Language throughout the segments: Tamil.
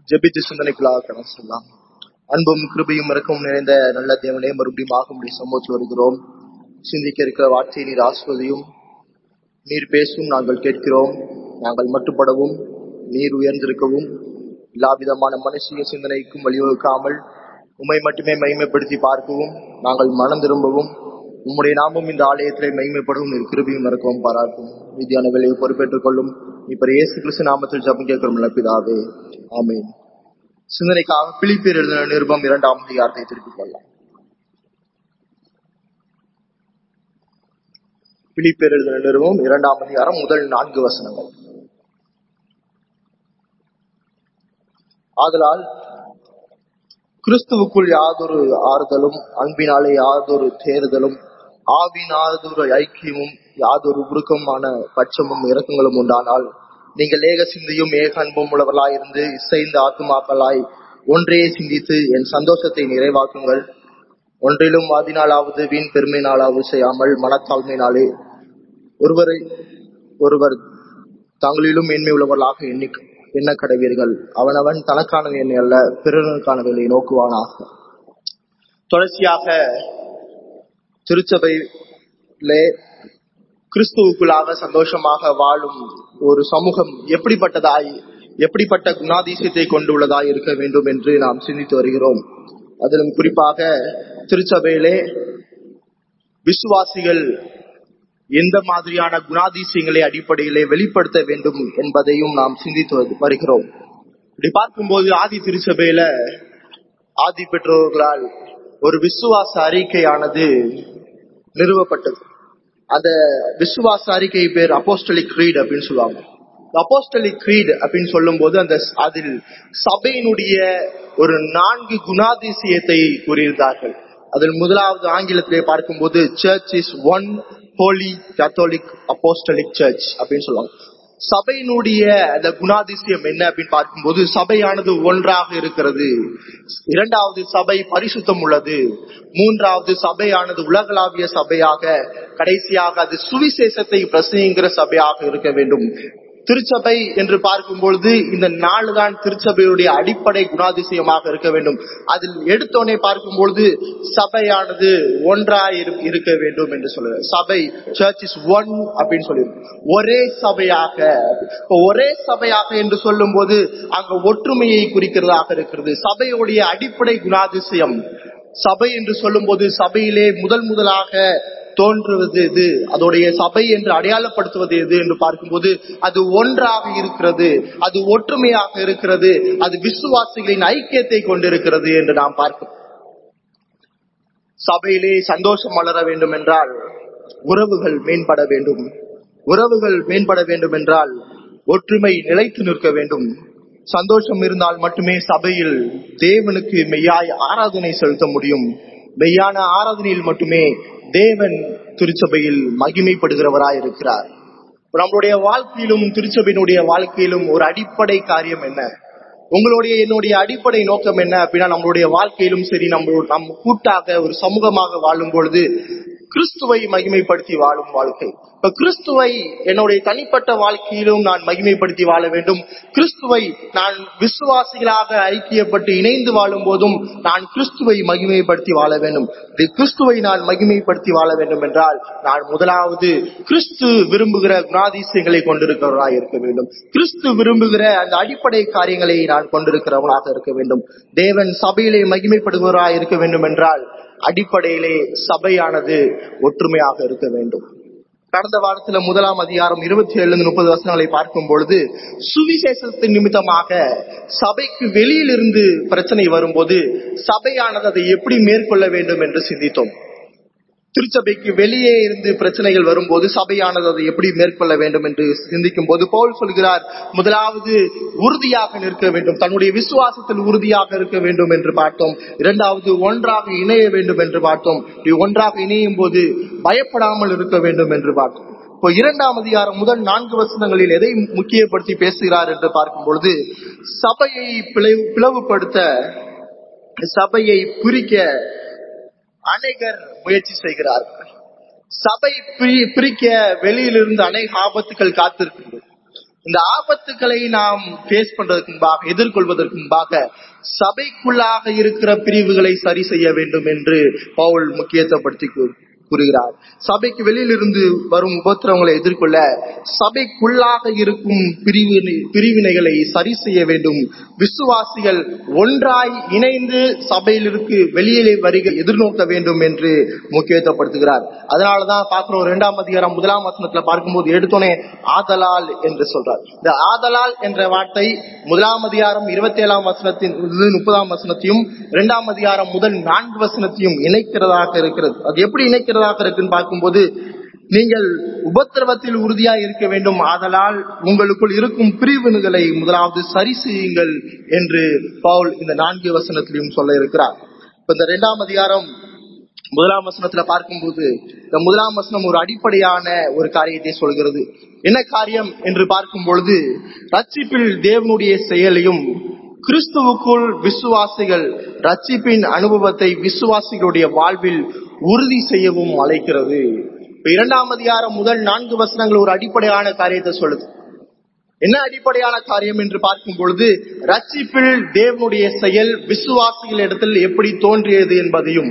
ஜெபித்து சிந்தனைக்குள்ளாக கடந்து செல்லலாம் அன்பும் கிருபையும் இறக்கும் நிறைந்த நல்ல தேவனே மறுபடியும் ஆகும்படி சமூகத்தில் வருகிறோம் சிந்திக்க இருக்கிற வார்த்தையை நீர் ஆஸ்வதியும் நீர் பேசும் நாங்கள் கேட்கிறோம் நாங்கள் மட்டுப்படவும் நீர் உயர்ந்திருக்கவும் எல்லா விதமான மனுஷிய சிந்தனைக்கும் வழிவகுக்காமல் உம்மை மட்டுமே மகிமைப்படுத்தி பார்க்கவும் நாங்கள் மனம் திரும்பவும் உம்முடைய நாமும் இந்த ஆலயத்திலே மகிமைப்படவும் நீர் கிருபியும் இறக்கவும் பாராட்டும் மீதியான வேலையை பொறுப்பேற்றுக் கொள்ளும் இப்ப இயேசு கிறிஸ்து நாமத்தில் ஜபம் கேட்கிறோம் நல்ல பிதாவே ஆமீன் சிந்தனைக்காக பிலிப்பியர் எழுதின நிருபம் இரண்டாம் அதிகாரத்தை திருப்பிக் கொள்ளலாம் பிலிப்பியர் எழுதின நிருபம் இரண்டாம் அதிகாரம் முதல் நான்கு வசனங்கள் ஆதலால் கிறிஸ்துவுக்குள் யாதொரு ஆறுதலும் அன்பினாலே யாதொரு தேறுதலும் ஆவினாதொரு ஐக்கியமும் யாதொரு உருக்கமான பட்சமும் இறக்கங்களும் உண்டானால் நீங்கள் ஏக சிந்தியும் ஏக அன்பும் உள்ளவர்களாயிருந்து இசைந்த ஆத்துமாக்களாய் ஒன்றே சிந்தித்து என் சந்தோஷத்தை நிறைவாக்குங்கள் ஒன்றிலும் வாதினாலாவது வீண் பெருமையினாலாவது செய்யாமல் மனத்தாழ்மையினாலே ஒருவரை ஒருவர் தங்களிலும் மேன்மை உள்ளவர்களாக எண்ணி எண்ண கடவீர்கள் அவனவன் தனக்கானது எண்ணெய் அல்ல பிறனுக்கானவர்களை நோக்குவானாக தொடர்ச்சியாக திருச்சபையிலே கிறிஸ்துவுக்குள்ளாக சந்தோஷமாக வாழும் ஒரு சமூகம் எப்படிப்பட்டதாய் எப்படிப்பட்ட குணாதிசயத்தை கொண்டுள்ளதாய் இருக்க வேண்டும் என்று நாம் சிந்தித்து வருகிறோம் அதிலும் குறிப்பாக திருச்சபையிலே விசுவாசிகள் எந்த மாதிரியான குணாதிசயங்களை அடிப்படையிலே வெளிப்படுத்த வேண்டும் என்பதையும் நாம் சிந்தித்து வருகிறோம் இப்படி பார்க்கும்போது ஆதி திருச்சபையில ஆதி பெற்றோர்களால் ஒரு விசுவாச அறிக்கையானது நிறுவப்பட்டது அந்த விசுவாச அறிக்கை பேர் அப்போஸ்டலிக் கிரீட் அப்படின்னு சொல்லுவாங்க அப்போஸ்டலிக் கிரீட் அப்படின்னு சொல்லும் போது அந்த அதில் சபையினுடைய ஒரு நான்கு குணாதிசயத்தை கூறியிருந்தார்கள் அதில் முதலாவது ஆங்கிலத்திலே பார்க்கும்போது church is one holy catholic apostolic church அப்படின்னு சொல்லுவாங்க சபையினுடைய அந்த குணாதிசயம் என்ன அப்படின்னு பார்க்கும்போது சபையானது ஒன்றாக இருக்கிறது இரண்டாவது சபை பரிசுத்தம் உள்ளது மூன்றாவது சபையானது உலகளாவிய சபையாக கடைசியாக அது சுவிசேஷத்தை பிரசங்கிற சபையாக இருக்க வேண்டும் திருச்சபை என்று பார்க்கும் பொழுது இந்த நாலு தான் திருச்சபையுடைய அடிப்படை குணாதிசயமாக இருக்க வேண்டும் அதில் எடுத்தோனே பார்க்கும் பொழுது சபையானது ஒன்றாய் இருக்க வேண்டும் என்று சொல்லுது சபை சர்ச் இஸ் ஒன் அப்படின்னு சொல்லி ஒரே சபையாக ஒரே சபையாக என்று சொல்லும் போது அங்க ஒற்றுமையை குறிக்கிறதாக இருக்கிறது சபையுடைய அடிப்படை குணாதிசயம் சபை என்று சொல்லும் போது சபையிலே முதல் முதலாக தோன்றுவது எது அதோடைய சபை என்று அடையாளப்படுத்துவது எது என்று பார்க்கும்போது அது ஒன்றாக இருக்கிறது அது ஒற்றுமையாக இருக்கிறது அது விசுவாசிகளின் ஐக்கியத்தை கொண்டிருக்கிறது என்று நாம் பார்க்கிறோம் சபையிலே சந்தோஷம் வளர வேண்டும் என்றால் உறவுகள் மேம்பட வேண்டும் உறவுகள் மேம்பட வேண்டும் என்றால் ஒற்றுமை நிலைத்து நிற்க வேண்டும் சந்தோஷம் இருந்தால் மட்டுமே சபையில் தேவனுக்கு மெய்யாய் ஆராதனை செலுத்த முடியும் மெய்யான ஆராதனையில் மட்டுமே தேவன் திருச்சபையில் மகிமைப்படுகிறவராய் இருக்கிறார் நம்மளுடைய வாழ்க்கையிலும் திருச்சபையினுடைய வாழ்க்கையிலும் ஒரு அடிப்படை காரியம் என்ன உங்களுடைய என்னுடைய அடிப்படை நோக்கம் என்ன அப்படின்னா நம்மளுடைய வாழ்க்கையிலும் சரி நம்ம நம்ம கூட்டாக ஒரு சமூகமாக வாழும் பொழுது கிறிஸ்துவை மகிமைப்படுத்தி வாழும் வாழ்க்கை இப்ப கிறிஸ்துவை என்னுடைய தனிப்பட்ட வாழ்க்கையிலும் நான் மகிமைப்படுத்தி வாழ வேண்டும் கிறிஸ்துவை நான் விசுவாசிகளாக ஐக்கியப்பட்டு இணைந்து வாழும் போதும் நான் கிறிஸ்துவை மகிமைப்படுத்தி வாழ வேண்டும் கிறிஸ்துவை நான் மகிமைப்படுத்தி வாழ வேண்டும் என்றால் நான் முதலாவது கிறிஸ்து விரும்புகிற குணாதிசயங்களை கொண்டிருக்கிறவராக இருக்க வேண்டும் கிறிஸ்து விரும்புகிற அந்த அடிப்படை காரியங்களை நான் கொண்டிருக்கிறவனாக இருக்க வேண்டும் தேவன் சபையிலே மகிமைப்படுகிறவராக இருக்க வேண்டும் என்றால் அடிப்படையிலே சபையானது ஒற்றுமையாக இருக்க வேண்டும் கடந்த வாரத்துல முதலாம் அதிகாரம் இருபத்தி ஏழு முப்பது வசனங்களை பார்க்கும் பொழுது சுவிசேஷத்தின் நிமித்தமாக சபைக்கு வெளியிலிருந்து பிரச்சனை வரும்போது சபையானது அதை எப்படி மேற்கொள்ள வேண்டும் என்று சிந்தித்தோம் திருச்சபைக்கு வெளியே இருந்து பிரச்சனைகள் வரும்போது சபையானது அதை எப்படி மேற்கொள்ள வேண்டும் என்று சிந்திக்கும் போது பவுல் சொல்கிறார் முதலாவது உறுதியாக நிற்க வேண்டும் தன்னுடைய விசுவாசத்தில் உறுதியாக இருக்க வேண்டும் என்று பார்த்தோம் இரண்டாவது ஒன்றாக இணைய வேண்டும் என்று பார்த்தோம் ஒன்றாக இணையும் போது பயப்படாமல் இருக்க வேண்டும் என்று பார்த்தோம் இப்போ இரண்டாம் அதிகாரம் முதல் நான்கு வசனங்களில் எதை முக்கியப்படுத்தி பேசுகிறார் என்று பார்க்கும் பொழுது சபையை பிளவுபடுத்த சபையை பிரிக்க அநேகர் முயற்சி செய்கிறார்கள் சபை பிரிக்க வெளியிலிருந்து அநேக ஆபத்துகள் காத்திருக்கின்றது இந்த ஆபத்துக்களை நாம் ஃபேஸ் பண்றதுக்கு முன்பாக எதிர்கொள்வதற்கு முன்பாக சபைக்குள்ளாக இருக்கிற பிரிவுகளை சரி செய்ய வேண்டும் என்று பவுல் முக்கியத்துவப்படுத்தி கூ- கூறுகிறார் சபைக்கு வெளியிலிருந்து வரும் உபத்திரவங்களை எதிர்கொள்ள சபைக்குள்ளாக இருக்கும் பிரிவினை பிரிவினைகளை சரி செய்ய வேண்டும் விசுவாசிகள் ஒன்றாய் இணைந்து சபையிலிருக்கு வெளியிலே வருக எதிர்நோக்க வேண்டும் என்று முக்கியத்துவப்படுத்துகிறார் அதனாலதான் பார்க்கிறோம் இரண்டாம் அதிகாரம் முதலாம் வசனத்துல பார்க்கும்போது எடுத்தோனே ஆதலால் என்று சொல்றார் இந்த ஆதலால் என்ற வார்த்தை முதலாம் அதிகாரம் இருபத்தி ஏழாம் வசனத்தின் இது முப்பதாம் வசனத்தையும் இரண்டாம் அதிகாரம் முதல் நான்கு வசனத்தையும் இணைக்கிறதாக இருக்கிறது அது எப்படி இணைக்கிறதாக இருக்குன்னு பார்க்கும்போது நீங்கள் உபத்திரவத்தில் உறுதியாய் இருக்க வேண்டும் ஆதலால் உங்களுக்குள் இருக்கும் பிரிவினைகளை முதலாவது சரி செய்யுங்கள் என்று பவுல் இந்த நான்கு வசனத்திலையும் சொல்ல இருக்கிறார் இப்ப இந்த இரண்டாம் அதிகாரம் முதலாம் வசனத்துல பார்க்கும்போது இந்த முதலாம் வசனம் ஒரு அடிப்படையான ஒரு காரியத்தை சொல்கிறது என்ன காரியம் என்று பார்க்கும் பொழுது ரட்சிப்பில் தேவனுடைய செயலையும் கிறிஸ்துவுக்குள் விசுவாசிகள் ரட்சிப்பின் அனுபவத்தை விசுவாசிகளுடைய வாழ்வில் உறுதி செய்யவும் அழைக்கிறது இப்ப இரண்டாம் அதிகாரம் முதல் நான்கு வசனங்கள் ஒரு அடிப்படையான காரியத்தை சொல்லுது என்ன அடிப்படையான காரியம் என்று பார்க்கும் பொழுது ரட்சிப்பில் தேவனுடைய செயல் விசுவாசிகளிடத்தில் எப்படி தோன்றியது என்பதையும்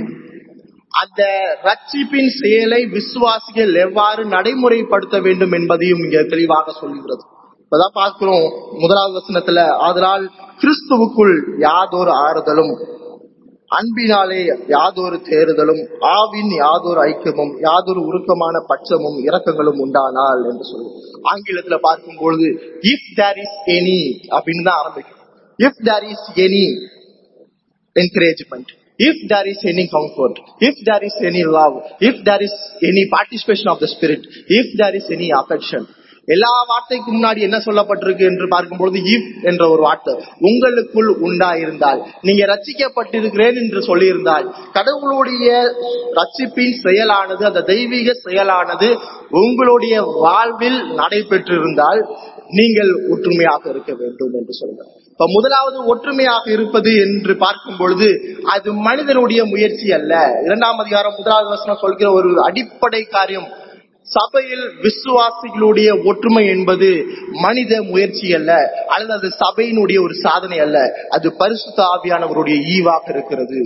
அந்த ரட்சிப்பின் செயலை விசுவாசிகள் எவ்வாறு நடைமுறைப்படுத்த வேண்டும் என்பதையும் இங்க தெளிவாக சொல்லுகிறது இப்பதான் பார்க்கிறோம் முதலாவது வசனத்துல ஆதலால் கிறிஸ்துவுக்குள் யாதொரு ஆறுதலும் அன்பினாலே யாதொரு தேறுதலும் ஆவின் யாதொரு ஐக்கியமும் யாதொரு உருக்கமான பட்சமும் இரக்கங்களும் உண்டானால் என்று சொல்லுவோம் ஆங்கிலத்துல பார்க்கும் பொழுது இஃப் தேர் இஸ் எனி அப்படின்னு தான் ஆரம்பிக்கும் if there is any encouragement. If there is any comfort, if there is any love, if there is any participation of the Spirit, if there is any affection, எல்லா வார்த்தைக்கு முன்னாடி என்ன சொல்லப்பட்டிருக்கு என்று பார்க்கும்பொழுது இஃப் என்ற ஒரு வார்த்தை உங்களுக்குள் உண்டாயிருந்தால் நீங்க ரட்சிக்கப்பட்டிருக்கிறேன் என்று சொல்லியிருந்தால் கடவுளுடைய ரட்சிப்பின் செயலானது அந்த தெய்வீக செயலானது உங்களுடைய வாழ்வில் நடைபெற்றிருந்தால் நீங்கள் ஒற்றுமையாக இருக்க வேண்டும் என்று சொல்றார் இப்ப முதலாவது ஒற்றுமையாக இருப்பது என்று பார்க்கும் பொழுது அது மனிதனுடைய முயற்சி அல்ல இரண்டாம் அதிகாரம் முதலாவது வசனம் சொல்கிற ஒரு அடிப்படை காரியம் சபையில் விசுவாசிகளுடைய ஒற்றுமை என்பது மனித முயற்சி அல்ல அல்லது அது சபையினுடைய ஒரு சாதனை அல்ல அது பரிசுத்த ஆவியானவருடைய ஈவாக இருக்கிறது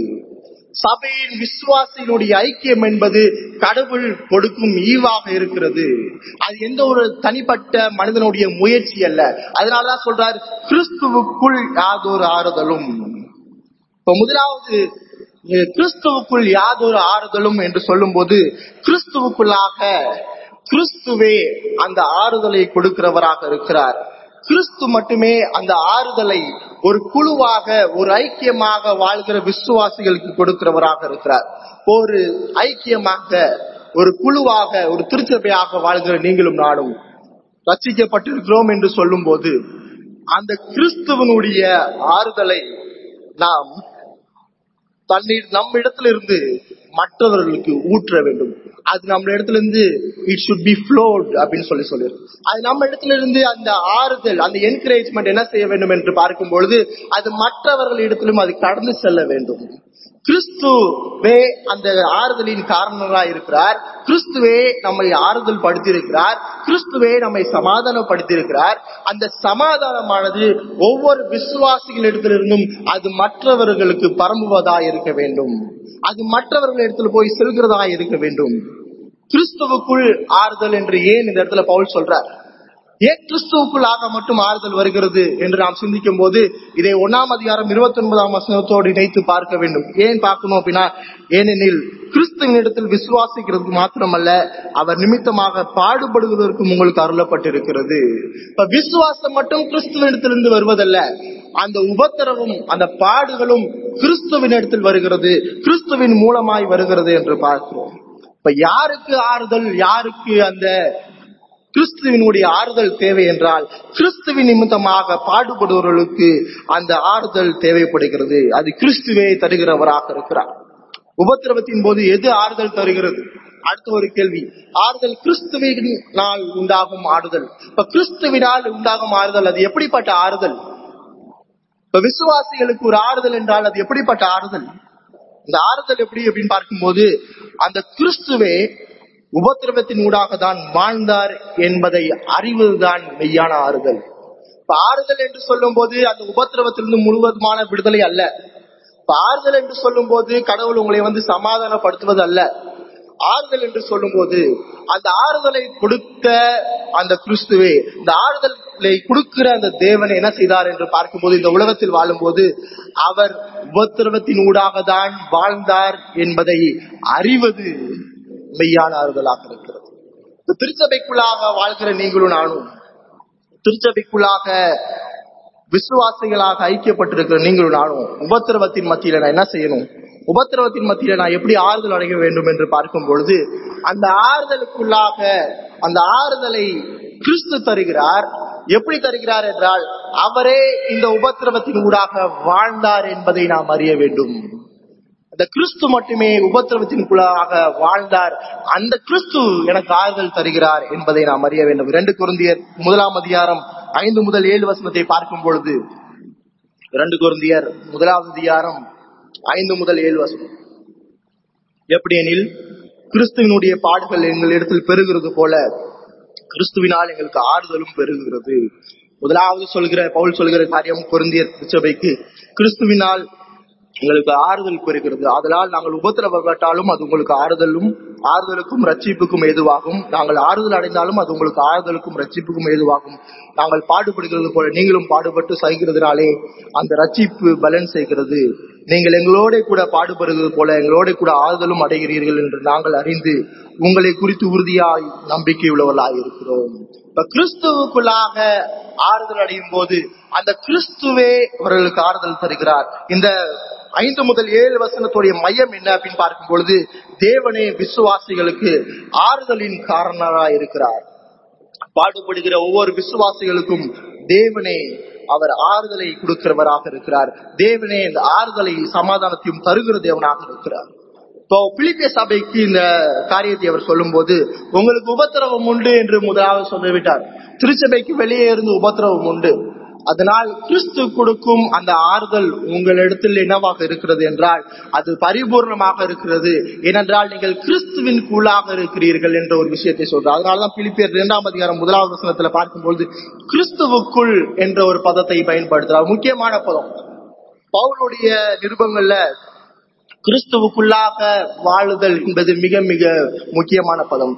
சபையின் விசுவாசிகளுடைய ஐக்கியம் என்பது கடவுள் கொடுக்கும் ஈவாக இருக்கிறது அது எந்த ஒரு தனிப்பட்ட மனிதனுடைய முயற்சி அல்ல அதனாலதான் சொல்றார் கிறிஸ்துவுக்குள் யாதொரு ஆறுதலும் இப்ப முதலாவது அஹ், கிறிஸ்துவுக்குள் யாதொரு ஆறுதலும் என்று சொல்லும்போது கிறிஸ்துவுக்குள்ளாக கிறிஸ்துவே அந்த ஆறுதலை கொடுக்கிறவராக இருக்கிறார் கிறிஸ்து மட்டுமே அந்த ஆறுதலை ஒரு குழுவாக ஒரு ஐக்கியமாக வாழ்கிற விசுவாசிகளுக்கு கொடுக்கிறவராக இருக்கிறார் ஒரு ஐக்கியமாக ஒரு குழுவாக ஒரு திருச்சபையாக வாழ்கிற நீங்களும் நானும் ரட்சிக்கப்பட்டிருக்கிறோம் என்று சொல்லும்போது அந்த கிறிஸ்துவனுடைய ஆறுதலை நாம் தண்ணீர் நம்ம இடத்துல இருந்து மற்றவர்களுக்கு ஊற்ற வேண்டும் அது நம்ம இடத்துல இருந்து இட் should be flowed அப்படின்னு சொல்லி சொல்லிருக்கு அது நம்ம இடத்துல இருந்து அந்த ஆறுதல் அந்த என்கரேஜ்மெண்ட் என்ன செய்ய வேண்டும் என்று பார்க்கும் பொழுது அது மற்றவர்கள் இடத்திலும் அது கடந்து செல்ல வேண்டும் கிறிஸ்துவே அந்த ஆறுதலின் காரணராக இருக்கிறார் கிறிஸ்துவே நம்மை ஆறுதல் படுத்தியிருக்கிறார் கிறிஸ்துவே நம்மை சமாதானப்படுத்தியிருக்கிறார் அந்த சமாதானமானது ஒவ்வொரு விசுவாசிகளிடத்திலிருந்தும் அது மற்றவர்களுக்கு பரம்புவதா இருக்க வேண்டும் அது மற்றவர்கள் இடத்துல போய் செல்கிறதா இருக்க வேண்டும் கிறிஸ்துவுக்குள் ஆறுதல் என்று ஏன் இந்த இடத்துல பவுல் சொல்றார் ஏன் கிறிஸ்துவுக்குள்ளாக மட்டும் ஆறுதல் வருகிறது என்று நாம் சிந்திக்கும் போது இதை ஒன்னாம் அதிகாரம் இருபத்தி ஒன்பதாம் வசனத்தோடு இணைத்து பார்க்க வேண்டும் ஏன் பார்க்கணும் அப்படின்னா ஏனெனில் கிறிஸ்துவின் இடத்தில் விசுவாசிக்கிறதுக்கு மாத்திரமல்ல அவர் நிமித்தமாக பாடுபடுவதற்கும் உங்களுக்கு அருளப்பட்டிருக்கிறது இப்ப விசுவாசம் மட்டும் கிறிஸ்துவின் இடத்திலிருந்து வருவதல்ல அந்த உபத்திரவும் அந்த பாடுகளும் கிறிஸ்துவின் இடத்தில் வருகிறது கிறிஸ்துவின் மூலமாய் வருகிறது என்று பார்க்கிறோம் இப்ப யாருக்கு ஆறுதல் யாருக்கு அந்த கிறிஸ்துவினுடைய ஆறுதல் தேவை என்றால் கிறிஸ்துவின் நிமித்தமாக பாடுபடுபவர்களுக்கு அந்த ஆறுதல் தேவைப்படுகிறது அது கிறிஸ்துவே தருகிறவராக இருக்கிறார் உபத்திரவத்தின் போது எது ஆறுதல் தருகிறது அடுத்த ஒரு கேள்வி ஆறுதல் கிறிஸ்துவினால் உண்டாகும் ஆறுதல் இப்ப கிறிஸ்துவினால் உண்டாகும் ஆறுதல் அது எப்படிப்பட்ட ஆறுதல் இப்ப விசுவாசிகளுக்கு ஒரு ஆறுதல் என்றால் அது எப்படிப்பட்ட ஆறுதல் இந்த ஆறுதல் எப்படி அப்படின்னு பார்க்கும்போது அந்த கிறிஸ்துவே உபத்திரவத்தின் ஊடாக தான் வாழ்ந்தார் என்பதை அறிவதுதான் மெய்யான ஆறுதல் இப்ப ஆறுதல் என்று சொல்லும் போது அந்த உபத்திரவத்திலிருந்து முழுவதுமான விடுதலை அல்ல இப்ப ஆறுதல் என்று சொல்லும் போது கடவுள் உங்களை வந்து சமாதானப்படுத்துவது அல்ல ஆறுதல் என்று சொல்லும் போது அந்த ஆறுதலை கொடுத்த அந்த கிறிஸ்துவே இந்த ஆறுதலை கொடுக்கிற அந்த தேவனை என்ன செய்தார் என்று பார்க்கும்போது இந்த உலகத்தில் வாழும்போது அவர் உபத்திரவத்தின் ஊடாக தான் வாழ்ந்தார் என்பதை அறிவது மெய்யான ஆறுதலாக இருக்கிறது இந்த திருச்சபைக்குள்ளாக வாழ்கிற நீங்களும் நானும் திருச்சபைக்குள்ளாக விசுவாசிகளாக ஐக்கியப்பட்டிருக்கிற நீங்களும் நானும் உபத்திரவத்தின் மத்தியில நான் என்ன செய்யணும் உபத்திரவத்தின் மத்தியில நான் எப்படி ஆறுதல் அடைய வேண்டும் என்று பார்க்கும் பொழுது அந்த ஆறுதலுக்குள்ளாக அந்த ஆறுதலை கிறிஸ்து தருகிறார் எப்படி தருகிறார் என்றால் அவரே இந்த உபத்திரவத்தின் ஊடாக வாழ்ந்தார் என்பதை நாம் அறிய வேண்டும் அந்த கிறிஸ்து மட்டுமே உபத்திரவத்தின்குள்ளாக வாழ்ந்தார் அந்த கிறிஸ்து எனக்கு ஆறுதல் தருகிறார் என்பதை நாம் அறிய வேண்டும் இரண்டு குருந்தியர் முதலாம் அதிகாரம் ஐந்து முதல் ஏழு வசனத்தை பார்க்கும் பொழுது இரண்டு குருந்தியர் முதலாவது அதிகாரம் ஐந்து முதல் ஏழு வசனம் எப்படி எனில் கிறிஸ்துவினுடைய பாடுகள் எங்களிடத்தில் பெருகிறது போல கிறிஸ்துவினால் எங்களுக்கு ஆறுதலும் பெருகுகிறது முதலாவது சொல்கிற பவுல் சொல்கிற காரியம் குருந்தியர் திருச்சபைக்கு கிறிஸ்துவினால் எங்களுக்கு ஆறுதல் பெறுகிறது அதனால் நாங்கள் உபத்திரவப்பட்டாலும் அது உங்களுக்கு ஆறுதலும் ஆறுதலுக்கும் ரட்சிப்புக்கும் ஏதுவாகும் நாங்கள் ஆறுதல் அடைந்தாலும் அது உங்களுக்கு ஆறுதலுக்கும் ரட்சிப்புக்கும் ஏதுவாகும் நாங்கள் பாடுபடுகிறது போல நீங்களும் பாடுபட்டு சகிக்கிறதுனாலே அந்த ரட்சிப்பு பலன் செய்கிறது நீங்கள் எங்களோட கூட பாடுபடுகிறது போல எங்களோட கூட ஆறுதலும் அடைகிறீர்கள் என்று நாங்கள் அறிந்து உங்களை குறித்து உறுதியாய் நம்பிக்கை உள்ளவர்களாய் இருக்கிறோம் இப்ப கிறிஸ்துவுக்குள்ளாக ஆறுதல் அடையும் போது அந்த கிறிஸ்துவே அவர்களுக்கு ஆறுதல் தருகிறார் இந்த ஐந்து முதல் ஏழு வசனத்துடைய மையம் என்ன அப்படின்னு பார்க்கும் பொழுது தேவனே விசுவாசிகளுக்கு ஆறுதலின் காரணராய் இருக்கிறார் பாடுபடுகிற ஒவ்வொரு விசுவாசிகளுக்கும் தேவனே அவர் ஆறுதலை கொடுக்கிறவராக இருக்கிறார் தேவனே இந்த ஆறுதலை சமாதானத்தையும் தருகிற தேவனாக இருக்கிறார் இப்போ பிலிப்பிய சபைக்கு இந்த காரியத்தை அவர் சொல்லும் போது உங்களுக்கு உபத்திரவம் உண்டு என்று முதலாவது சொல்லிவிட்டார் திருச்சபைக்கு வெளியே இருந்து உபத்திரவம் உண்டு அதனால் கிறிஸ்து கொடுக்கும் அந்த ஆறுதல் உங்களிடத்தில் என்னவாக இருக்கிறது என்றால் அது பரிபூர்ணமாக இருக்கிறது ஏனென்றால் நீங்கள் கிறிஸ்துவின் கூழாக இருக்கிறீர்கள் என்ற ஒரு விஷயத்தை சொல்றார் அதனாலதான் பிலிப்பியர் இரண்டாம் அதிகாரம் முதலாவது வசனத்துல பார்க்கும்போது கிறிஸ்துவுக்குள் என்ற ஒரு பதத்தை பயன்படுத்துறார் முக்கியமான பதம் பவுலுடைய நிருபங்கள்ல கிறிஸ்துவுக்குள்ளாக வாழுதல் என்பது மிக மிக முக்கியமான பதம்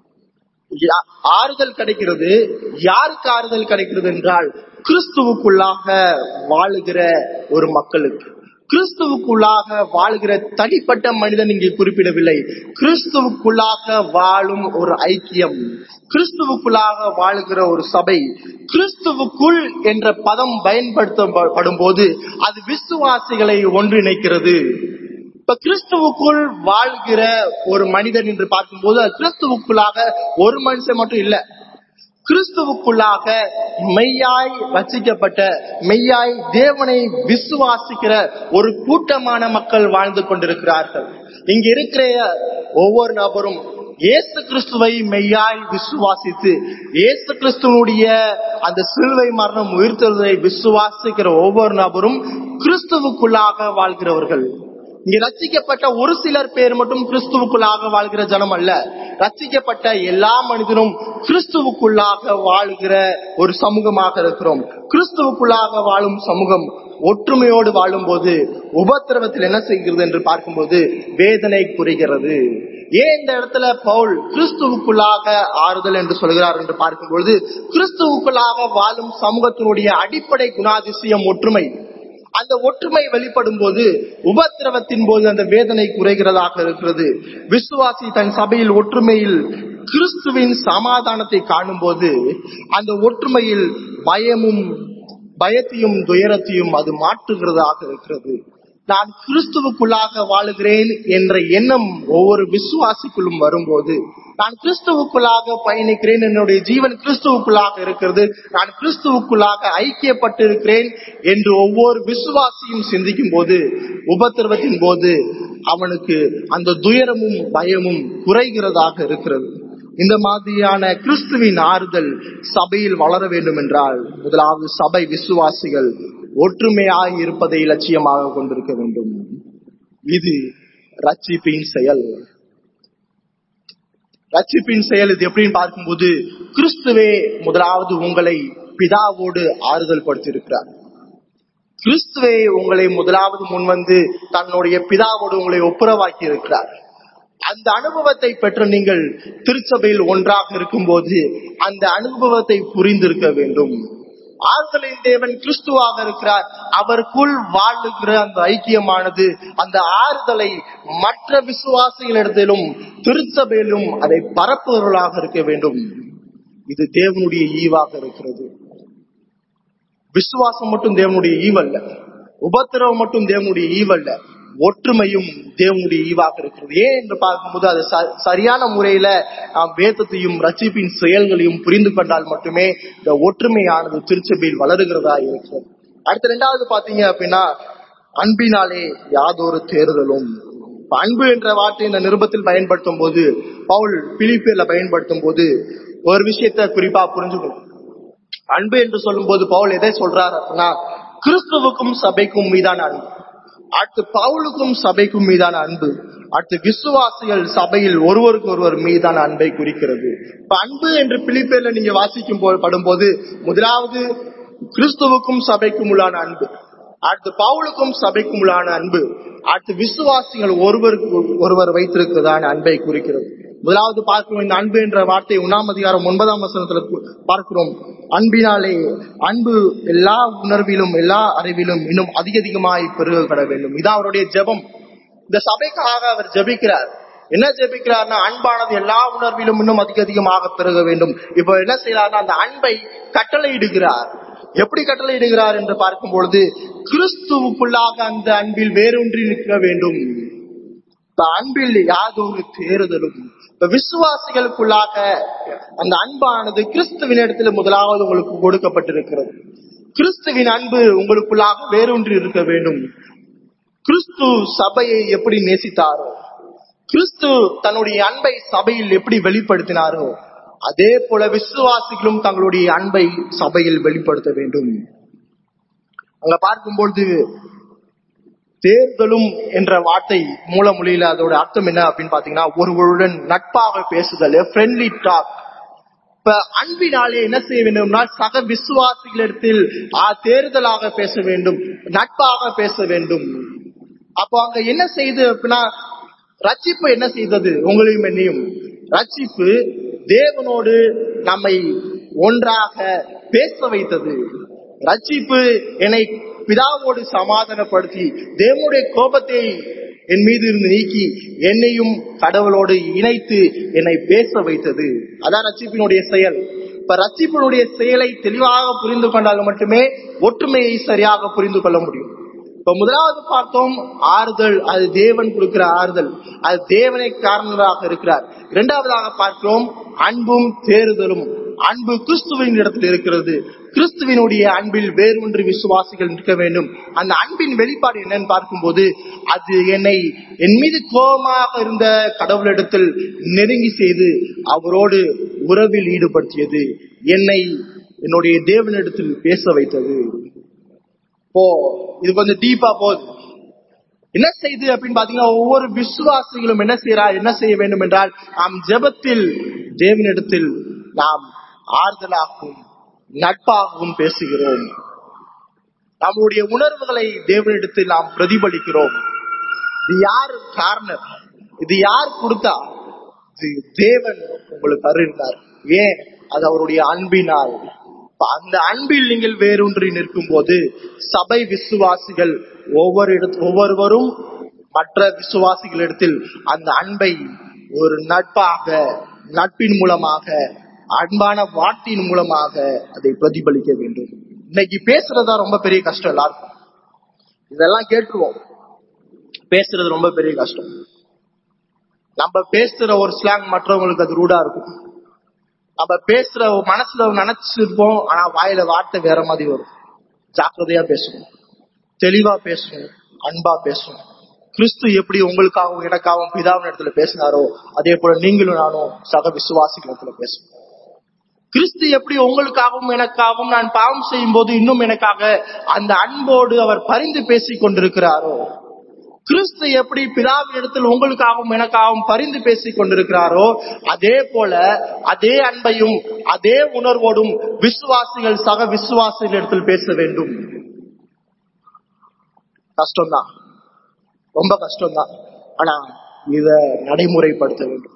யா- ஆறுதல் கிடைக்கிறது யாருக்கு ஆறுதல் கிடைக்கிறது என்றால் கிறிஸ்துவுக்குள்ளாக வாழுகிற ஒரு மக்களுக்கு கிறிஸ்துவுக்குள்ளாக வாழுகிற தனிப்பட்ட மனிதன் இங்கே குறிப்பிடவில்லை கிறிஸ்துவுக்குள்ளாக வாழும் ஒரு ஐக்கியம் கிறிஸ்துவுக்குள்ளாக வாழுகிற ஒரு சபை கிறிஸ்துவுக்குள் என்ற பதம் பயன்படுத்தப்படும் போது அது விசுவாசிகளை ஒன்றிணைக்கிறது இப்ப கிறிஸ்துவுக்குள் வாழ்கிற ஒரு மனிதன் என்று பார்க்கும்போது அது கிறிஸ்துவுக்குள்ளாக ஒரு மனுஷன் மட்டும் இல்ல கிறிஸ்துவுக்குள்ளாக மெய்யாய் ரச்சிக்கப்பட்ட மெய்யாய் தேவனை விசுவாசிக்கிற ஒரு கூட்டமான மக்கள் வாழ்ந்து கொண்டிருக்கிறார்கள் இங்க இருக்கிற ஒவ்வொரு நபரும் இயேசு கிறிஸ்துவை மெய்யாய் விசுவாசித்து இயேசு கிறிஸ்துவனுடைய அந்த சிலுவை மரணம் உயிர்த்தெழுதலை விசுவாசிக்கிற ஒவ்வொரு நபரும் கிறிஸ்துவுக்குள்ளாக வாழ்கிறவர்கள் இங்க ரச்சிக்கப்பட்ட ஒரு சிலர் பேர் மட்டும் கிறிஸ்துவுக்குள்ளாக வாழ்கிற ஜனம் அல்ல ரச்சிக்கப்பட்ட எல்லா மனிதனும் கிறிஸ்துவுக்குள்ளாக வாழ்கிற ஒரு சமூகமாக இருக்கிறோம் கிறிஸ்துவுக்குள்ளாக வாழும் சமூகம் ஒற்றுமையோடு வாழும்போது உபத்திரவத்தில் என்ன செய்கிறது என்று பார்க்கும்போது வேதனை குறைகிறது ஏன் இந்த இடத்துல பவுல் கிறிஸ்துவுக்குள்ளாக ஆறுதல் என்று சொல்கிறார் என்று பார்க்கும்பொழுது கிறிஸ்துவுக்குள்ளாக வாழும் சமூகத்தினுடைய அடிப்படை குணாதிசயம் ஒற்றுமை அந்த ஒற்றுமை வெளிப்படும் போது உபத்திரவத்தின் போது அந்த வேதனை குறைகிறதாக இருக்கிறது விசுவாசி தன் சபையில் ஒற்றுமையில் கிறிஸ்துவின் சமாதானத்தை காணும் போது அந்த ஒற்றுமையில் பயமும் பயத்தையும் துயரத்தையும் அது மாற்றுகிறதாக இருக்கிறது நான் கிறிஸ்துவுக்குள்ளாக வாழுகிறேன் என்ற எண்ணம் ஒவ்வொரு விசுவாசிக்குள்ளும் வரும்போது நான் கிறிஸ்துவுக்குள்ளாக பயணிக்கிறேன் என்னுடைய ஜீவன் கிறிஸ்துவுக்குள்ளாக இருக்கிறது நான் கிறிஸ்துவுக்குள்ளாக ஐக்கியப்பட்டிருக்கிறேன் என்று ஒவ்வொரு விசுவாசியும் சிந்திக்கும் போது உபத்திரவத்தின் போது அவனுக்கு அந்த துயரமும் பயமும் குறைகிறதாக இருக்கிறது இந்த மாதிரியான கிறிஸ்துவின் ஆறுதல் சபையில் வளர வேண்டும் என்றால் முதலாவது சபை விசுவாசிகள் ஒற்றுமையாய் இருப்பதை லட்சியமாக கொண்டிருக்க வேண்டும் இது ரட்சிப்பின் செயல் ரட்சிப்பின் செயல் இது எப்படின்னு பார்க்கும்போது கிறிஸ்துவே முதலாவது உங்களை பிதாவோடு ஆறுதல் படுத்தியிருக்கிறார் கிறிஸ்துவே உங்களை முதலாவது முன்வந்து தன்னுடைய பிதாவோடு உங்களை ஒப்புரவாக்கி இருக்கிறார் அந்த அனுபவத்தை பெற்ற நீங்கள் திருச்சபையில் ஒன்றாக இருக்கும்போது அந்த அனுபவத்தை புரிந்திருக்க வேண்டும் ஆறுதலின் தேவன் கிறிஸ்துவாக இருக்கிறார் அவருக்குள் வாழுகிற அந்த ஐக்கியமானது அந்த ஆறுதலை மற்ற விசுவாசிகளிடத்திலும் திருச்சபையிலும் அதை பரப்புவர்களாக இருக்க வேண்டும் இது தேவனுடைய ஈவாக இருக்கிறது விசுவாசம் மட்டும் தேவனுடைய ஈவல்ல உபத்திரவம் மட்டும் தேவனுடைய ஈவல்ல ஒற்றுமையும் தேவனுடைய ஈவாக இருக்கிறது ஏன் என்று பார்க்கும்போது அது ச- சரியான முறையில நாம் வேதத்தையும் ரட்சிப்பின் செயல்களையும் புரிந்து கொண்டால் மட்டுமே இந்த ஒற்றுமையானது திருச்சபையில் வளருகிறதா இருக்கிறது அடுத்த ரெண்டாவது பாத்தீங்க அப்படின்னா அன்பினாலே யாதொரு தேர்தலும் இப்ப அன்பு என்ற வார்த்தை இந்த நிருபத்தில் பயன்படுத்தும் போது பவுல் பிலிப்பியர்ல பயன்படுத்தும் போது ஒரு விஷயத்த குறிப்பா புரிஞ்சுக்கணும் அன்பு என்று சொல்லும்போது பவுல் எதை சொல்றார் அப்படின்னா கிறிஸ்துவுக்கும் சபைக்கும் மீதான அன்பு அடுத்து பவுலுக்கும் சபைக்கும் மீதான அன்பு அடுத்து விசுவாசிகள் சபையில் ஒருவருக்கு ஒருவர் மீதான அன்பை குறிக்கிறது இப்ப அன்பு என்று பிலிப்பேர்ல நீங்க வாசிக்கும் போ- படும்போது முதலாவது கிறிஸ்துவுக்கும் சபைக்கும் உள்ளான அன்பு அடுத்து பவுலுக்கும் சபைக்கும் உள்ளான அன்பு அடுத்து விசுவாசிகள் ஒருவருக்கு ஒருவர் வைத்திருக்கிறதான அன்பை குறிக்கிறது முதலாவது பார்க்கிறோம் இந்த அன்பு என்ற வார்த்தை ஒன்னாம் அதிகாரம் ஒன்பதாம் வசனத்துல கு- பார்க்கிறோம் அன்பினாலே அன்பு எல்லா உணர்விலும் எல்லா அறிவிலும் இன்னும் அதிக அதிகமாய் பெருகப்பட வேண்டும் இதான் அவருடைய ஜெபம் இந்த சபைக்காக அவர் ஜெபிக்கிறார் என்ன ஜெபிக்கிறார்னா அன்பானது எல்லா உணர்விலும் இன்னும் அதிக அதிகமாக பெருக வேண்டும் இப்போ என்ன செய்யறாருன்னா அந்த அன்பை கட்டளையிடுகிறார் எப்படி கட்டளையிடுகிறார் என்று பார்க்கும் பொழுது கிறிஸ்துவுக்குள்ளாக அந்த அன்பில் வேரூன்றி நிற்க வேண்டும் இப்ப அன்பில் யாதொரு தேறுதலும் இப்ப விசுவாசிகளுக்குள்ளாக அந்த அன்பானது கிறிஸ்துவின் இடத்துல முதலாவது உங்களுக்கு கொடுக்கப்பட்டிருக்கிறது கிறிஸ்துவின் அன்பு உங்களுக்குள்ளாக வேரூன்றி இருக்க வேண்டும் கிறிஸ்து சபையை எப்படி நேசித்தாரோ கிறிஸ்து தன்னுடைய அன்பை சபையில் எப்படி வெளிப்படுத்தினாரோ அதே போல விசுவாசிகளும் தங்களுடைய அன்பை சபையில் வெளிப்படுத்த வேண்டும் அங்க பார்க்கும்பொழுது தேர்தலும் என்ற வார்த்தை மூலமொழியில அதோட அர்த்தம் என்ன அப்படின்னு பாத்தீங்கன்னா ஒருவருடன் நட்பாக பேசுதல் ஃப்ரெண்ட்லி டாக் இப்ப அன்பினாலே என்ன செய்ய வேண்டும்னா சக விசுவாசிகளிடத்தில் ஆ, தேர்தலாக பேச வேண்டும் நட்பாக பேச வேண்டும் அப்போ அங்க என்ன செய்து அப்படின்னா ரட்சிப்பு என்ன செய்தது உங்களையும் என்னையும் ரட்சிப்பு தேவனோடு நம்மை ஒன்றாக பேச வைத்தது ரட்சிப்பு என்னை பிதாவோடு சமாதானப்படுத்தி தேவனுடைய கோபத்தை என் மீது இருந்து நீக்கி என்னையும் கடவுளோடு இணைத்து என்னை பேச வைத்தது அதான் ரட்சிப்பினுடைய செயல் இப்ப ரட்சிப்பினுடைய செயலை தெளிவாக புரிந்து கொண்டால் மட்டுமே ஒற்றுமையை சரியாக புரிந்து கொள்ள முடியும் இப்ப முதலாவது பார்த்தோம் ஆறுதல் அது தேவன் கொடுக்கிற ஆறுதல் அது தேவனை காரணராக இருக்கிறார் இரண்டாவதாக பார்க்கிறோம் அன்பும் தேறுதலும் அன்பு கிறிஸ்துவின் இடத்தில் இருக்கிறது கிறிஸ்துவினுடைய அன்பில் வேறொன்று விசுவாசிகள் நிற்க வேண்டும் அந்த அன்பின் வெளிப்பாடு என்னன்னு பார்க்கும்போது அது என்னை என் மீது கோபமாக இருந்த கடவுளிடத்தில் நெருங்கி செய்து அவரோடு உறவில் ஈடுபடுத்தியது என்னை என்னுடைய தேவனிடத்தில் பேச வைத்தது இப்போ இது கொஞ்சம் டீப்பா போகுது என்ன செய்து அப்படின்னு பாத்தீங்கன்னா ஒவ்வொரு விசுவாசிகளும் என்ன செய்யறா என்ன செய்ய வேண்டும் என்றால் நாம் ஜெபத்தில் தேவனிடத்தில் நாம் ஆறுதலாகவும் நட்பாகவும் பேசுகிறோம் நம்முடைய உணர்வுகளை தேவனிடத்தில் நாம் பிரதிபலிக்கிறோம் இது யார் காரணம் இது யார் கொடுத்தா இது தேவன் உங்களுக்கு அருளினார் ஏன் அது அவருடைய அன்பினால் இப்ப அந்த அன்பில் நீங்கள் வேரூன்றி நிற்கும் போது சபை விசுவாசிகள் ஒவ்வொரு இடத்து ஒவ்வொருவரும் மற்ற விசுவாசிகளிடத்தில் அந்த அன்பை ஒரு நட்பாக நட்பின் மூலமாக அன்பான வார்த்தையின் மூலமாக அதை பிரதிபலிக்க வேண்டும் இன்னைக்கு பேசுறதா ரொம்ப பெரிய கஷ்டம் எல்லாருக்கும் இதெல்லாம் கேட்டுருவோம் பேசுறது ரொம்ப பெரிய கஷ்டம் நம்ம பேசுற ஒரு ஸ்லாங் மற்றவங்களுக்கு அது ரூடா இருக்கும் நம்ம பேசுற மனசுல நினைச்சிருப்போம் ஆனா வாயில வார்த்தை வேற மாதிரி வரும் ஜாக்கிரதையா பேசணும் தெளிவா பேசணும் அன்பா பேசணும் கிறிஸ்து எப்படி உங்களுக்காகவும் எனக்காகவும் பிதாவின் இடத்துல பேசினாரோ அதே போல நீங்களும் நானும் சக விசுவாசிகள் இடத்துல பேசணும் கிறிஸ்து எப்படி உங்களுக்காகவும் எனக்காகவும் நான் பாவம் செய்யும் போது இன்னும் எனக்காக அந்த அன்போடு அவர் பரிந்து பேசிக் கொண்டிருக்கிறாரோ கிறிஸ்து எப்படி பிதாவின் இடத்தில் உங்களுக்காகவும் எனக்காகவும் பரிந்து பேசிக் கொண்டிருக்கிறாரோ அதே போல அதே அன்பையும் அதே உணர்வோடும் விசுவாசிகள் சக விசுவாசிகள் இடத்தில் பேச வேண்டும் கஷ்டம்தான் ரொம்ப கஷ்டம்தான் ஆனா இத நடைமுறைப்படுத்த வேண்டும்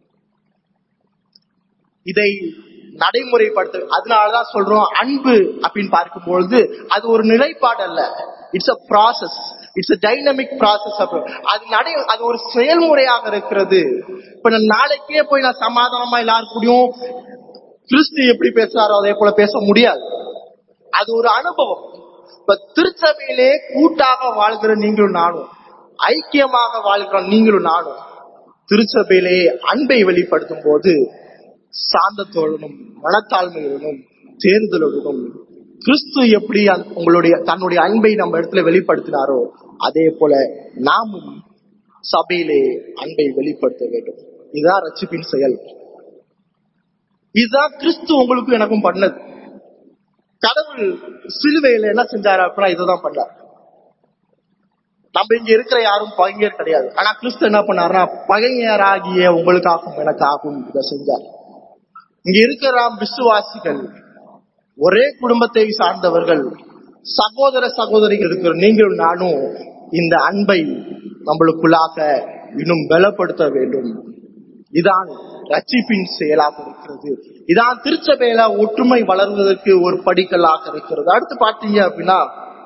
இதை நடைமுறைப்படுத்த அதனாலதான் சொல்றோம் அன்பு அப்படின்னு பார்க்கும்பொழுது அது ஒரு நிலைப்பாடு அல்ல it's a process it's a dynamic process அது நடை அது ஒரு செயல்முறையாக இருக்கிறது இப்ப நான் நாளைக்கே போய் நான் சமாதானமா எல்லாரும் கூடயும் கிறிஸ்து எப்படி பேசுறாரோ அதே போல பேச முடியாது அது ஒரு அனுபவம் இப்ப திருச்சபையிலே கூட்டாக வாழ்கிற நீங்களும் நானும் ஐக்கியமாக வாழ்கிற நீங்களும் நானும் திருச்சபையிலே அன்பை வெளிப்படுத்தும் போது சாந்தத்தோடனும் மனத்தாழ்மையுடனும் தேர்தலுடனும் கிறிஸ்து எப்படி அந்த- உங்களுடைய தன்னுடைய அன்பை நம்ம இடத்துல வெளிப்படுத்தினாரோ அதே போல நாமும் சபையிலே அன்பை வெளிப்படுத்த வேண்டும் இதுதான் ரட்சிப்பின் செயல் இதுதான் கிறிஸ்து உங்களுக்கும் எனக்கும் பண்ணது கடவுள் சிலுவையில என்ன செஞ்சாரு அப்படின்னா இதுதான் பண்ணார் நம்ம இங்க இருக்கிற யாரும் பகைஞர் கிடையாது ஆனா கிறிஸ்து என்ன பண்ணாருன்னா பகைஞராகிய உங்களுக்காகவும் எனக்காகவும் இதை செஞ்சார் இங்க இருக்கிற விசுவாசிகள் ஒரே குடும்பத்தை சார்ந்தவர்கள் சகோதர சகோதரிகள் இருக்கிற நீங்களும் நானும் இந்த அன்பை நம்மளுக்குள்ளாக இன்னும் பலப்படுத்த வேண்டும் இதான் ரட்சிப்பின் செயலாக இருக்கிறது இதான் திருச்சபையில ஒற்றுமை வளர்வதற்கு ஒரு படிக்கலாக இருக்கிறது அடுத்து பாத்தீங்க அப்படின்னா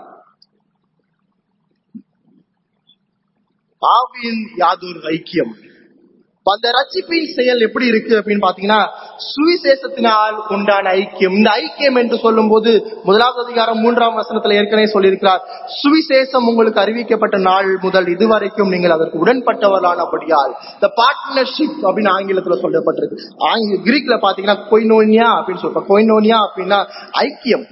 ஆவியின் யாதொரு ஐக்கியம் இப்ப அந்த ரட்சிப்பின் செயல் எப்படி இருக்கு அப்படின்னு பாத்தீங்கன்னா சுவிசேஷத்தினால் உண்டான ஐக்கியம் இந்த ஐக்கியம் என்று சொல்லும் போது முதலாவது அதிகாரம் மூன்றாம் வசனத்துல ஏற்கனவே சொல்லியிருக்கிறார் சுவிசேஷம் உங்களுக்கு அறிவிக்கப்பட்ட நாள் முதல் இதுவரைக்கும் நீங்கள் அதற்கு உடன்பட்டவர்களானபடியால் இந்த பார்ட்னர்ஷிப் அப்படின்னு ஆங்கிலத்துல சொல்லப்பட்டிருக்கு ஆங்கில கிரீக்ல பாத்தீங்கன்னா கொய்னோனியா அப்படின்னு சொல்றோம் கொய்னோனியா அப்படின்னா ஐக்கியம்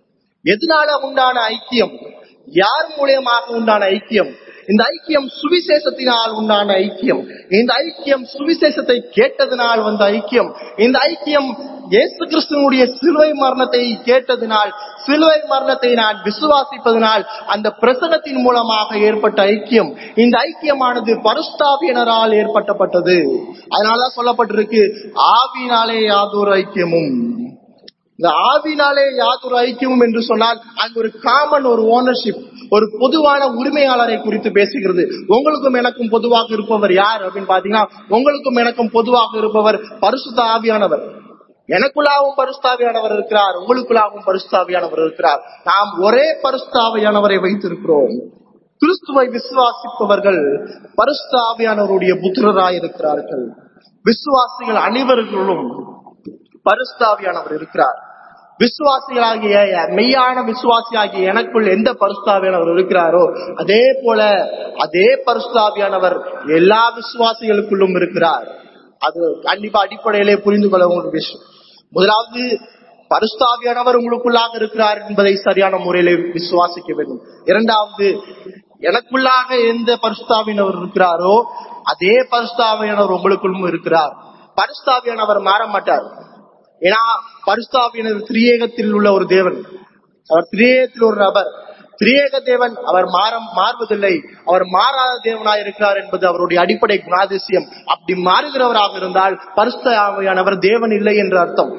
எதனால உண்டான ஐக்கியம் யார் மூலியமாக உண்டான ஐக்கியம் இந்த ஐக்கியம் சுவிசேஷத்தினால் உண்டான ஐக்கியம் இந்த ஐக்கியம் சுவிசேஷத்தை கேட்டதினால் வந்த ஐக்கியம் இந்த ஐக்கியம் இயேசு கிறிஸ்துவனுடைய சிலுவை மரணத்தை கேட்டதினால் சிலுவை மரணத்தை நான் விசுவாசிப்பதனால் அந்த பிரசனத்தின் மூலமாக ஏற்பட்ட ஐக்கியம் இந்த ஐக்கியமானது பரிஸ்தாபியனரால் ஏற்பட்டப்பட்டது அதனாலதான் சொல்லப்பட்டிருக்கு ஆவினாலே யாதொரு ஐக்கியமும் இந்த ஆவினாலே யாதொரு ஐக்கியமும் என்று சொன்னால் அங்கு ஒரு காமன் ஒரு ஓனர்ஷிப் ஒரு பொதுவான உரிமையாளரை குறித்து பேசுகிறது உங்களுக்கும் எனக்கும் பொதுவாக இருப்பவர் யார் அப்படின்னு பாத்தீங்கன்னா உங்களுக்கும் எனக்கும் பொதுவாக இருப்பவர் பரிசுத்த ஆவியானவர் எனக்குள்ளாகவும் பரிசுத்தாவியானவர் இருக்கிறார் உங்களுக்குள்ளாகவும் பரிசுத்தாவியானவர் இருக்கிறார் நாம் ஒரே பரிசுத்தாவியானவரை வைத்திருக்கிறோம் கிறிஸ்துவை விசுவாசிப்பவர்கள் பரிசுத்தாவியானவருடைய புத்திரராய் இருக்கிறார்கள் விசுவாசிகள் அனைவர்களும் பரிசுத்தாவியானவர் இருக்கிறார் விசுவாசிகளாகிய மெய்யான விசுவாசியாகிய எனக்குள் எந்த பரிசுத்தாவியானவர் இருக்கிறாரோ அதே போல அதே பரிசுத்தாவியானவர் எல்லா விசுவாசிகளுக்குள்ளும் இருக்கிறார் அது கண்டிப்பா அடிப்படையிலே புரிந்து கொள்ள ஒரு விஷயம் முதலாவது பரிசுத்தாவியானவர் உங்களுக்குள்ளாக இருக்கிறார் என்பதை சரியான முறையிலே விசுவாசிக்க வேண்டும் இரண்டாவது எனக்குள்ளாக எந்த பரிசுத்தாவியானவர் இருக்கிறாரோ அதே பரிசுத்தாவியானவர் உங்களுக்குள்ளும் இருக்கிறார் பரிசுத்தாவியானவர் மாற மாட்டார் ஏன்னா பரிசுத்தாவியானவர் திரியேகத்தில் உள்ள ஒரு தேவன் அவர் திரியேகத்தில் ஒரு நபர் திரியேக தேவன் அவர் மாற மாறுவதில்லை அவர் மாறாத தேவனாய் இருக்கிறார் என்பது அவருடைய அடிப்படை குணாதிசயம் அப்படி மாறுகிறவராக இருந்தால் பரிசுத்தாவியானவர் தேவன் இல்லை என்று அர்த்தம்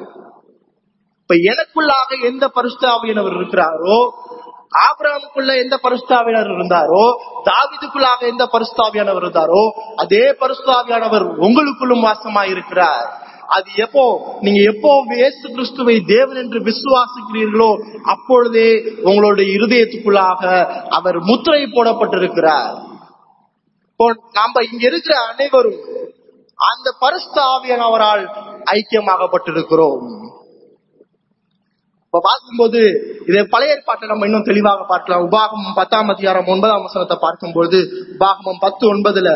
இப்ப எனக்குள்ளாக எந்த பரிசுத்தாவியானவர் இருக்கிறாரோ ஆபிரகாமுக்குள்ள எந்த பரிசுத்தாவியானவர் இருந்தாரோ தாவிதுக்குள்ளாக எந்த பரிசுத்தாவியானவர் இருந்தாரோ அதே பரிசுத்தாவியானவர் உங்களுக்குள்ளும் வாசமாய் இருக்கிறார் அது எப்போ நீங்க எப்போ இயேசு கிறிஸ்துவை தேவன் என்று விசுவாசிக்கிறீர்களோ அப்பொழுதே உங்களுடைய இருதயத்துக்குள்ளாக அவர் முத்திரை போடப்பட்டிருக்கிறார் இப்போ நாம இங்க இருக்கிற அனைவரும் அந்த பரிசுத்த ஆவியானவரால் ஐக்கியமாகப்பட்டிருக்கிறோம் இப்ப பார்க்கும்போது இதை பழைய ஏற்பாட்டை நம்ம இன்னும் தெளிவாக பார்க்கலாம் உபாகமம் பத்தாம் அதிகாரம் ஒன்பதாம் வசனத்தை பார்க்கும்போது உபாகமம் பத்து ஒன்பதுல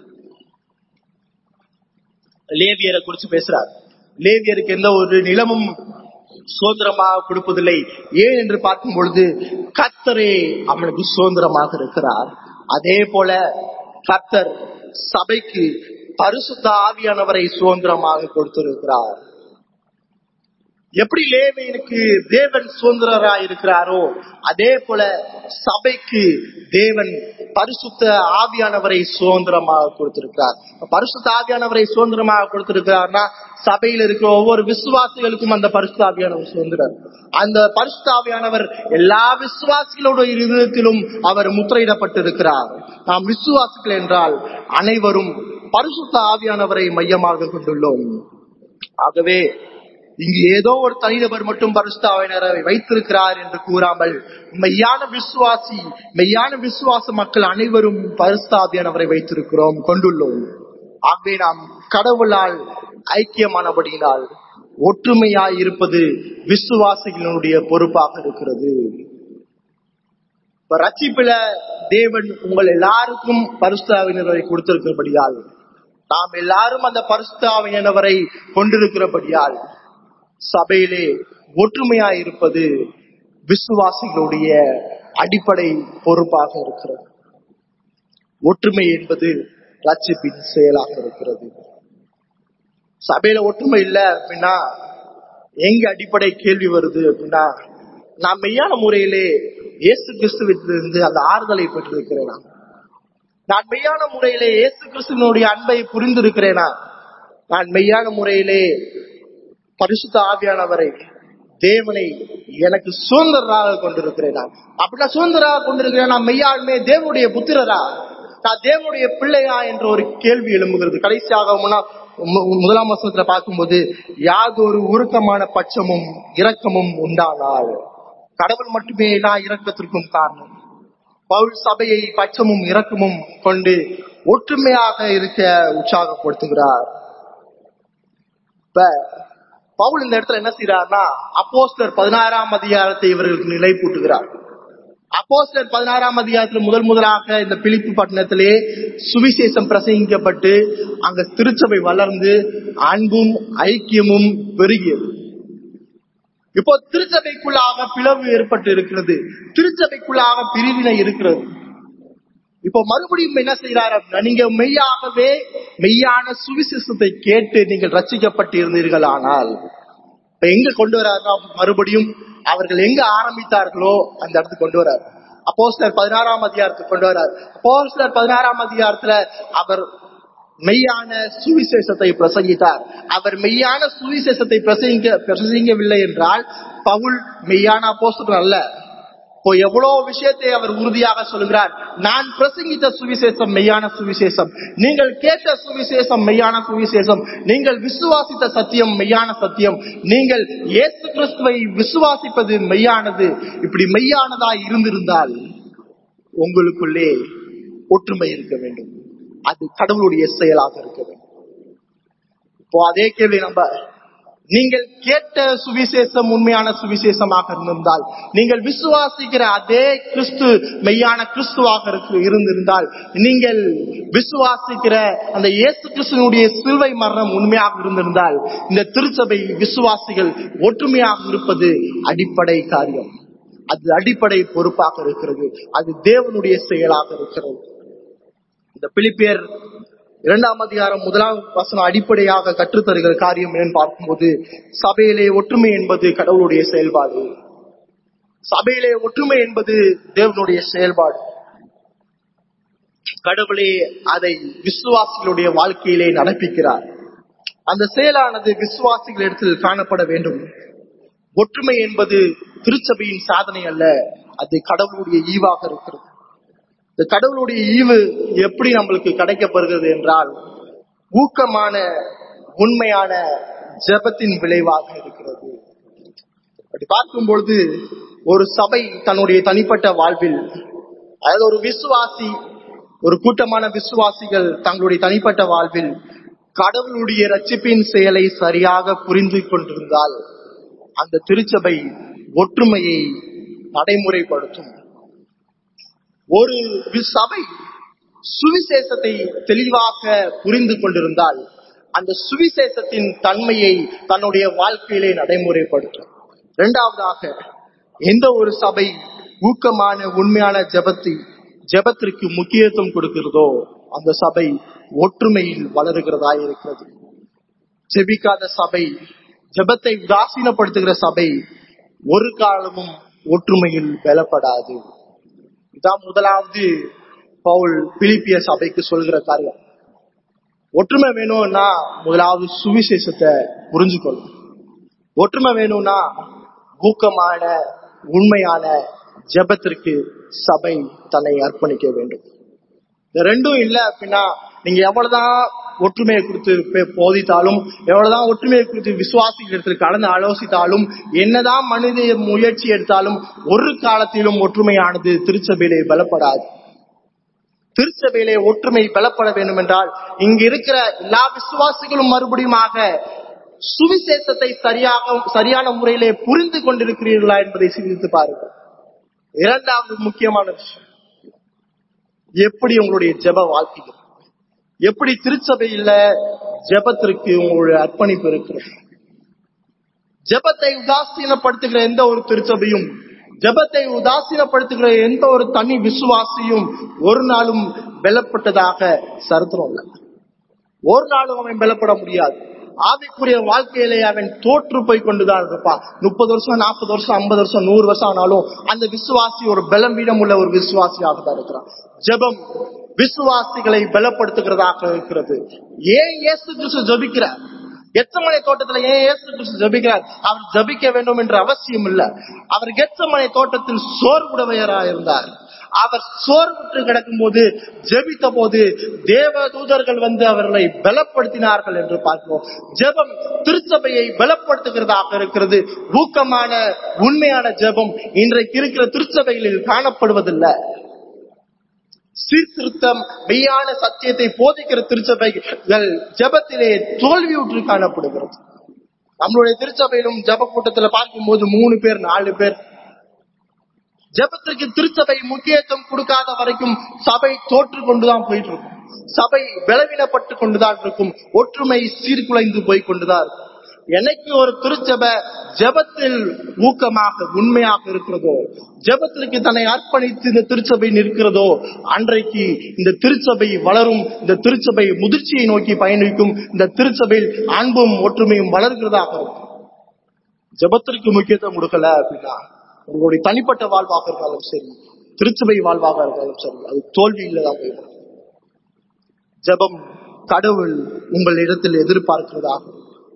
லேவியரை குறிச்சு பேசுறார் லேவியருக்கு எந்த ஒரு நிலமும் சுதந்திரமாக கொடுப்பதில்லை ஏன் என்று பார்க்கும் பொழுது கத்தரே அவனுக்கு சுதந்திரமாக இருக்கிறார் அதே போல கத்தர் சபைக்கு பரிசுத்த ஆவியானவரை சுதந்திரமாக கொடுத்திருக்கிறார் எப்படி லேவியனுக்கு தேவன் சுதந்திரரா இருக்கிறாரோ அதே போல சபைக்கு தேவன் பரிசுத்த ஆவியானவரை சுதந்திரமாக கொடுத்திருக்கிறார் பரிசுத்த ஆவியானவரை சுதந்திரமாக கொடுத்திருக்கிறார்னா சபையில் இருக்கிற ஒவ்வொரு விசுவாசிகளுக்கும் அந்த பரிசுத்த ஆவியானவர் சுதந்திரம் அந்த பரிசுத்த ஆவியானவர் எல்லா விசுவாசிகளோட இருதயத்திலும் அவர் முத்திரையிடப்பட்டிருக்கிறார் நாம் விசுவாசிகள் என்றால் அனைவரும் பரிசுத்த ஆவியானவரை மையமாக கொண்டுள்ளோம் ஆகவே இங்கு ஏதோ ஒரு தனிநபர் மட்டும் பரிசுத்தாவினரை வைத்திருக்கிறார் என்று கூறாமல் மெய்யான விசுவாசி மெய்யான விசுவாச மக்கள் அனைவரும் பரிசுத்தாவியானவரை வைத்திருக்கிறோம் கொண்டுள்ளோம் ஆகவே நாம் கடவுளால் ஐக்கியமானபடியினால் ஒற்றுமையாய் இருப்பது விசுவாசிகளுடைய பொறுப்பாக இருக்கிறது இப்ப ரட்சிப்பில தேவன் உங்கள் எல்லாருக்கும் பரிசுத்தாவினரை கொடுத்திருக்கிறபடியால் நாம் எல்லாரும் அந்த பரிசுத்தாவினவரை கொண்டிருக்கிறபடியால் சபையிலே ஒற்றுமையாய் இருப்பது விசுவாசிகளுடைய அடிப்படை பொறுப்பாக இருக்கிறது ஒற்றுமை என்பது ரட்சிப்பின் செயலாக இருக்கிறது சபையில ஒற்றுமை இல்ல அப்படின்னா எங்க அடிப்படை கேள்வி வருது அப்படின்னா நான் மெய்யான முறையிலே இயேசு கிறிஸ்துவிலிருந்து அந்த ஆறுதலை பெற்றிருக்கிறேனா நான் மெய்யான முறையிலே இயேசு கிறிஸ்துவனுடைய அன்பை புரிந்திருக்கிறேனா நான் மெய்யான முறையிலே பரிசுத்த ஆவியானவரை தேவனை எனக்கு சுதந்திரராக கொண்டிருக்கிறேனா அப்படின்னா சுதந்திராக கொண்டிருக்கிறேன் நான் மெய்யாலுமே தேவனுடைய புத்திரரா நான் தேவனுடைய பிள்ளையா என்ற ஒரு கேள்வி எழும்புகிறது கடைசியாக முன்னா- மு- முதலாம் வசனத்துல பார்க்கும்போது யாதொரு உருக்கமான பட்சமும் இரக்கமும் உண்டானால் கடவுள் மட்டுமே எல்லா இரக்கத்திற்கும் காரணம் பவுல் சபையை பட்சமும் இரக்கமும் கொண்டு ஒற்றுமையாக இருக்க உற்சாகப்படுத்துகிறார் இப்ப பவுல் இந்த இடத்துல என்ன செய்யறாருன்னா அப்போஸ்தலர் பதினாறாம் அதிகாரத்தை இவர்களுக்கு நிலைப்பூட்டுகிறார் அப்போஸ்தலர் பதினாறாம் அதிகாரத்தில் முதல் முதலாக இந்த பிலிப்பு பட்டணத்திலே சுவிசேஷம் பிரசங்கிக்கப்பட்டு அங்க திருச்சபை வளர்ந்து அன்பும் ஐக்கியமும் பெருகியது இப்போ திருச்சபைக்குள்ளாக பிளவு ஏற்பட்டு இருக்கிறது திருச்சபைக்குள்ளாக பிரிவினை இருக்கிறது இப்போ மறுபடியும் என்ன செய்யறாரு அப்படின்னா நீங்க மெய்யாகவே மெய்யான சுவிசேஷத்தை கேட்டு நீங்கள் ரட்சிக்கப்பட்டு இருந்தீர்கள் ஆனால் இப்ப எங்க கொண்டு வர்றாருன்னா மறுபடியும் அவர்கள் எங்க ஆரம்பித்தார்களோ அந்த இடத்துக்கு கொண்டு வர்றாரு அப்போ சிலர் பதினாறாம் அதிகாரத்துக்கு கொண்டு வர்றாரு அப்போ சிலர் பதினாறாம் அதிகாரத்துல அவர் மெய்யான சுவிசேஷத்தை பிரசங்கித்தார் அவர் மெய்யான சுவிசேஷத்தை பிரசங்க பிரசங்கிக்கவில்லை என்றால் பவுல் மெய்யான அப்போஸ்தலன் அல்ல இப்போ எவ்வளவு விஷயத்தை அவர் உறுதியாக சொல்கிறார் நான் பிரசங்கித்த சுவிசேஷம் மெய்யான சுவிசேஷம் நீங்கள் கேட்ட சுவிசேஷம் மெய்யான சுவிசேஷம் நீங்கள் விசுவாசித்த சத்தியம் மெய்யான சத்தியம் நீங்கள் இயேசு கிறிஸ்துவை விசுவாசிப்பது மெய்யானது இப்படி மெய்யானதாய் இருந்திருந்தால் உங்களுக்குள்ளே ஒற்றுமை இருக்க வேண்டும் அது கடவுளுடைய செயலாக இருக்க வேண்டும் இப்போ அதே கேள்வி நம்ம நீங்கள் கேட்ட சுவிசேஷம் உண்மையான சுவிசேஷமாக இருந்திருந்தால் நீங்கள் விசுவாசிக்கிற அதே கிறிஸ்து மெய்யான கிறிஸ்துவாக இருக்கு இருந்திருந்தால் நீங்கள் விசுவாசிக்கிற அந்த இயேசு கிறிஸ்துவனுடைய சிலுவை மரணம் உண்மையாக இருந்திருந்தால் இந்த திருச்சபை விசுவாசிகள் ஒற்றுமையாக இருப்பது அடிப்படை காரியம் அது அடிப்படை பொறுப்பாக இருக்கிறது அது தேவனுடைய செயலாக இருக்கிறது இந்த பிலிப்பியர் இரண்டாம் அதிகாரம் முதலாம் வசனம் அடிப்படையாக கற்றுத்தருகிற காரியம் என்னன்னு பார்க்கும்போது சபையிலே ஒற்றுமை என்பது கடவுளுடைய செயல்பாடு சபையிலே ஒற்றுமை என்பது தேவனுடைய செயல்பாடு கடவுளே அதை விசுவாசிகளுடைய வாழ்க்கையிலே நடப்பிக்கிறார் அந்த செயலானது விசுவாசிகளிடத்தில் காணப்பட வேண்டும் ஒற்றுமை என்பது திருச்சபையின் சாதனை அல்ல அது கடவுளுடைய ஈவாக இருக்கிறது இந்த கடவுளுடைய ஈவு எப்படி நம்மளுக்கு கிடைக்கப்படுகிறது என்றால் ஊக்கமான உண்மையான ஜெபத்தின் விளைவாக இருக்கிறது அப்படி பார்க்கும் பொழுது ஒரு சபை தன்னுடைய தனிப்பட்ட வாழ்வில் அதாவது ஒரு விசுவாசி ஒரு கூட்டமான விசுவாசிகள் தங்களுடைய தனிப்பட்ட வாழ்வில் கடவுளுடைய ரட்சிப்பின் செயலை சரியாக புரிந்து கொண்டிருந்தால் அந்த திருச்சபை ஒற்றுமையை நடைமுறைப்படுத்தும் ஒரு வி- சபை சுவிசேஷத்தை தெளிவாக புரிந்து கொண்டிருந்தால் அந்த சுவிசேஷத்தின் தன்மையை தன்னுடைய வாழ்க்கையிலே நடைமுறைப்படுத்தும் இரண்டாவதாக எந்த ஒரு சபை ஊக்கமான உண்மையான ஜெபத்தை ஜெபத்திற்கு முக்கியத்துவம் கொடுக்கிறதோ அந்த சபை ஒற்றுமையில் வளருகிறதா இருக்கிறது ஜெபிக்காத சபை ஜெபத்தை உதாசீனப்படுத்துகிற சபை ஒரு காலமும் ஒற்றுமையில் பலப்படாது இதான் முதலாவது பவுல் பிலிப்பிய சபைக்கு சொல்கிற காரியம் ஒற்றுமை வேணும்னா முதலாவது சுவிசேஷத்தை புரிஞ்சுக்கணும் ஒற்றுமை வேணும்னா ஊக்கமான உண்மையான ஜெபத்திற்கு சபை தன்னை அர்ப்பணிக்க வேண்டும் இந்த ரெண்டும் இல்ல அப்படின்னா நீங்க எவ்வளவுதான் ஒற்றுமையை குறித்து பே- போதித்தாலும் எவ்வளவுதான் ஒற்றுமையை குறித்து விசுவாசிகளிடத்தில் கலந்து ஆலோசித்தாலும் என்னதான் மனித முயற்சி எடுத்தாலும் ஒரு காலத்திலும் ஒற்றுமையானது திருச்சபையிலே பலப்படாது திருச்சபையிலே ஒற்றுமை பலப்பட வேண்டும் என்றால் இங்கு இருக்கிற எல்லா விசுவாசிகளும் மறுபடியுமாக சுவிசேஷத்தை சரியாக சரியான முறையிலே புரிந்து கொண்டிருக்கிறீர்களா என்பதை சிந்தித்து பாருங்கள் இரண்டாவது முக்கியமான விஷயம் எப்படி உங்களுடைய ஜெப வாழ்க்கை எப்படி திருச்சபையில ஜெபத்திற்கு உங்களுடைய அர்ப்பணிப்பு இருக்கிறது ஜெபத்தை உதாசீனப்படுத்துகிற எந்த ஒரு திருச்சபையும் ஜெபத்தை உதாசீனப்படுத்துகிற எந்த ஒரு தனி விசுவாசியும் ஒரு நாளும் வெல்லப்பட்டதாக சரித்திரம் இல்லை ஒரு நாளும் அவன் வெல்லப்பட முடியாது ஆவிக்குரிய வாழ்க்கையிலே அவன் தோற்று போய் கொண்டுதான் இருப்பான் முப்பது வருஷம் நாற்பது வருஷம் ஐம்பது வருஷம் நூறு வருஷம் ஆனாலும் அந்த விசுவாசி ஒரு பலவீனம் உள்ள ஒரு விசுவாசியாக தான் இருக்கிறான் ஜெபம் விசுவாசிகளை பலப்படுத்துகிறதாக இருக்கிறது ஏன் இயேசு கிறிஸ்து ஜெபிக்கிறார் கெச்சமனை தோட்டத்துல ஏன் இயேசு கிறிஸ்து ஜெபிக்கிறார் அவர் ஜெபிக்க வேண்டும் என்ற அவசியம் இல்ல அவர் கெச்சமனை தோட்டத்தில் சோர்வுடையராக இருந்தார் அவர் சோர்வுற்று கிடக்கும் போது ஜெபித்த போது தேவ தூதர்கள் வந்து அவர்களை பலப்படுத்தினார்கள் என்று பார்க்கிறோம் ஜெபம் திருச்சபையை பலப்படுத்துகிறதாக இருக்கிறது ஊக்கமான உண்மையான ஜெபம் இன்றைக்கு இருக்கிற திருச்சபைகளில் காணப்படுவதில்லை சீர்திருத்தம் மெய்யான சத்தியத்தை போதிக்கிற திருச்சபைகள் ஜெபத்திலே தோல்வியுற்று காணப்படுகிறது நம்மளுடைய திருச்சபையிலும் ஜெப கூட்டத்துல பார்க்கும்போது மூணு பேர் நாலு பேர் ஜெபத்திற்கு திருச்சபை முக்கியத்துவம் கொடுக்காத வரைக்கும் சபை தோற்று கொண்டுதான் போயிட்டு இருக்கும் சபை பலவீனப்பட்டு கொண்டுதான் இருக்கும் ஒற்றுமை சீர்குலைந்து போய் கொண்டுதான் இருக்கும் என்னைக்கு ஒரு திருச்சபை ஜெபத்தில் ஊக்கமாக உண்மையாக இருக்கிறதோ ஜெபத்திற்கு தன்னை அர்ப்பணித்து இந்த திருச்சபை நிற்கிறதோ அன்றைக்கு இந்த திருச்சபை வளரும் இந்த திருச்சபை முதிர்ச்சியை நோக்கி பயணிக்கும் இந்த திருச்சபையில் அன்பும் ஒற்றுமையும் வளர்கிறதாக இருக்கும் ஜெபத்திற்கு முக்கியத்துவம் கொடுக்கல அப்படின்னா உங்களுடைய தனிப்பட்ட வாழ்வாக இருந்தாலும் சரி திருச்சபை வாழ்வாக இருந்தாலும் சரி அது தோல்வியில தான் போயிடும் ஜெபம் கடவுள் உங்கள் இடத்தில் எதிர்பார்க்கிறதாக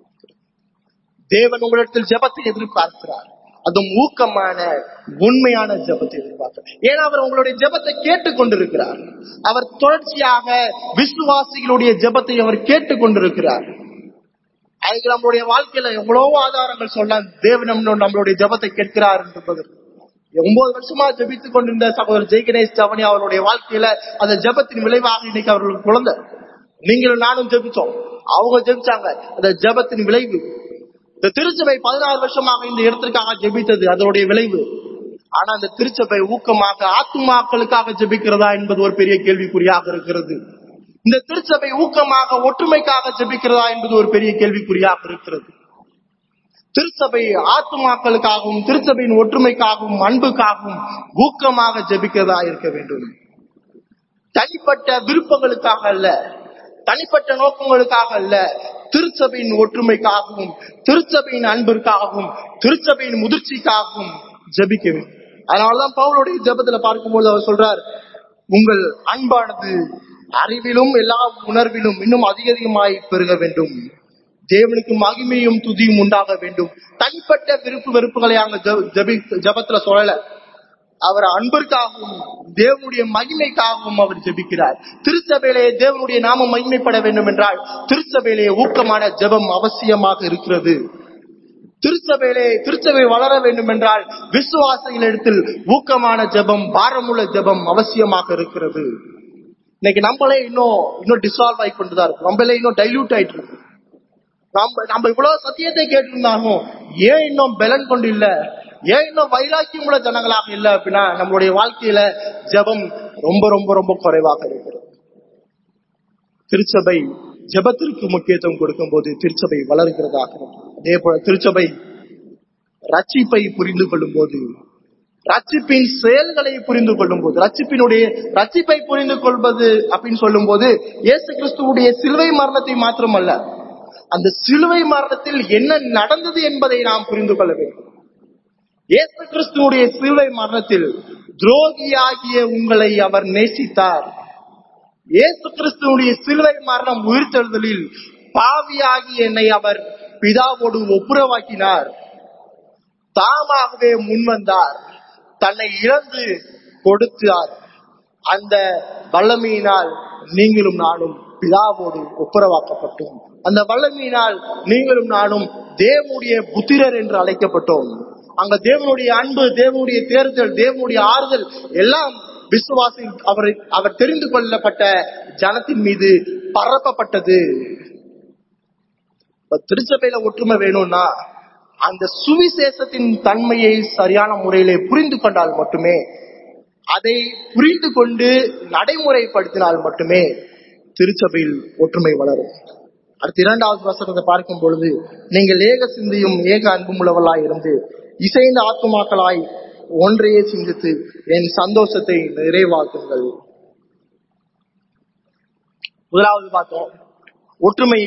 தேவன் உங்களிடத்தில் ஜெபத்தை எதிர்பார்க்கிறார் அதுவும் ஊக்கமான உண்மையான ஜெபத்தை எதிர்பார்க்கிறார் ஏன்னா அவர் உங்களுடைய ஜெபத்தை கேட்டுக் கொண்டிருக்கிறார் அவர் தொடர்ச்சியாக விசுவாசிகளுடைய ஜெபத்தை அவர் கேட்டுக் கொண்டிருக்கிறார் அதுக்கு நம்மளுடைய வாழ்க்கையில எவ்வளவோ ஆதாரங்கள் சொல்லலாம் தேவன் நம்ம- நம்மளுடைய ஜெபத்தை கேட்கிறார் என்பது ஒன்பது வருஷமா ஜெபித்துக் கொண்டிருந்த சகோதரர் ஜெய் கணேஷ் ஜவனி அவருடைய வாழ்க்கையில அந்த ஜெபத்தின் விளைவாக இன்னைக்கு அவர்களுக்கு குழந்தை நீங்களும் நானும் ஜெபிச்சோம் அவங்க ஜெபிச்சாங்க அந்த ஜெபத்தின் விளைவு இந்த திருச்சபை பதினாறு வருஷமாக இந்த இடத்திற்காக ஜெபித்தது அதனுடைய விளைவு ஆனா அந்த திருச்சபை ஊக்கமாக ஆத்துமாக்களுக்காக ஜெபிக்கிறதா என்பது ஒரு பெரிய கேள்விக்குறியாக இருக்கிறது இந்த திருச்சபை ஊக்கமாக ஒற்றுமைக்காக ஜெபிக்கிறதா என்பது ஒரு பெரிய கேள்விக்குறியாக இருக்கிறது திருச்சபை ஆத்துமாக்களுக்காகவும் திருச்சபையின் ஒற்றுமைக்காகவும் அன்புக்காகவும் ஊக்கமாக ஜெபிக்கிறதா இருக்க வேண்டும் தனிப்பட்ட விருப்பங்களுக்காக அல்ல தனிப்பட்ட நோக்கங்களுக்காக அல்ல திருச்சபையின் ஒற்றுமைக்காகவும் திருச்சபையின் அன்பிற்காகவும் திருச்சபையின் முதிர்ச்சிக்காகவும் ஜெபிக்க வேண்டும் அதனாலதான் பவுலுடைய ஜெபத்துல பார்க்கும்போது அவர் சொல்றார் உங்கள் அன்பானது அறிவிலும் எல்லா உணர்விலும் இன்னும் அதிக அதிகமாய் பெருக வேண்டும் தேவனுக்கு மகிமையும் துதியும் உண்டாக வேண்டும் தனிப்பட்ட விருப்பு வெறுப்புகளை அங்க ஜெப- ஜெபி- ஜெபத்துல சொல்லல அவர் அன்பிற்காகவும் தேவனுடைய மகிமைக்காகவும் அவர் ஜெபிக்கிறார் திருச்சபையிலே தேவனுடைய நாமம் மகிமைப்பட வேண்டும் என்றால் திருச்சபையிலே ஊக்கமான ஜெபம் அவசியமாக இருக்கிறது திருச்சபையிலே திருச்சபை வளர வேண்டும் என்றால் விசுவாசிகளிடத்தில் ஊக்கமான ஜெபம் பாரமுள்ள ஜெபம் அவசியமாக இருக்கிறது இன்னைக்கு நம்மளே இன்னும் இன்னும் டிசால்வ் ஆகி கொண்டுதான் இருக்கு நம்மளே இன்னும் டைல்யூட் ஆயிட்டு இருக்கு நம்ம நம்ம இவ்வளவு சத்தியத்தை கேட்டிருந்தாலும் ஏன் இன்னும் பலன் கொண்டு இல்ல ஏன் இன்னும் வைராக்கியம் உள்ள ஜனங்களாக இல்ல அப்படின்னா நம்மளுடைய வாழ்க்கையில ஜெபம் ரொம்ப ரொம்ப ரொம்ப குறைவாக இருக்கிறது திருச்சபை ஜெபத்திற்கு முக்கியத்துவம் கொடுக்கும் போது திருச்சபை வளர்கிறதாக இருக்கும். அதே போல திருச்சபை ரட்சிப்பை புரிந்து கொள்ளும் போது ரட்சிப்பின் செயல்களை புரிந்து கொள்ளும் போது ரட்சிப்பினுடைய ரட்சிப்பை புரிந்து கொள்வது அப்படின்னு சொல்லும் போது இயேசு கிறிஸ்துவுடைய சிலுவை மரணத்தை மாத்திரமல்ல அந்த சிலுவை மரணத்தில் என்ன நடந்தது என்பதை நாம் புரிந்து கொள்ள வேண்டும் இயேசு கிறிஸ்துவுடைய சிலுவை மரணத்தில் துரோகியாகிய உங்களை அவர் நேசித்தார் இயேசு கிறிஸ்துவுடைய சிலுவை மரணம் உயிர்த்தெழுதலில் பாவியாகி என்னை அவர் பிதாவோடு ஒப்புரவாக்கினார் தாமாகவே முன்வந்தார் தன்னை இழந்து கொடுத்தார் அந்த வல்லமையினால் நீங்களும் நானும் பிதாவோடு ஒப்புரவாக்கப்பட்டோம் அந்த வல்லமையினால் நீங்களும் நானும் தேவனுடைய புத்திரர் என்று அழைக்கப்பட்டோம் அங்க தேவனுடைய அன்பு தேவனுடைய தேர்தல் தேவனுடைய ஆறுதல் எல்லாம் விசுவாசி அவரை அவர் தெரிந்து கொள்ளப்பட்ட ஜனத்தின் மீது பரப்பப்பட்டது இப்ப திருச்சபையில ஒற்றுமை வேணும்னா அந்த சுவிசேஷத்தின் தன்மையை சரியான முறையிலே புரிந்து கொண்டால் மட்டுமே அதை புரிந்து கொண்டு நடைமுறைப்படுத்தினால் மட்டுமே திருச்சபையில் ஒற்றுமை வளரும் அடுத்த இரண்டாவது வசனத்தை பார்க்கும் பொழுது நீங்கள் ஏக சிந்தியும் ஏக அன்பும் உள்ளவர்களாய் இருந்து இசைந்த ஆத்துமாக்களாய் ஒன்றையே சிந்தித்து என் சந்தோஷத்தை நிறைவாக்குங்கள் முதலாவது பார்த்தோம் ஒற்றுமை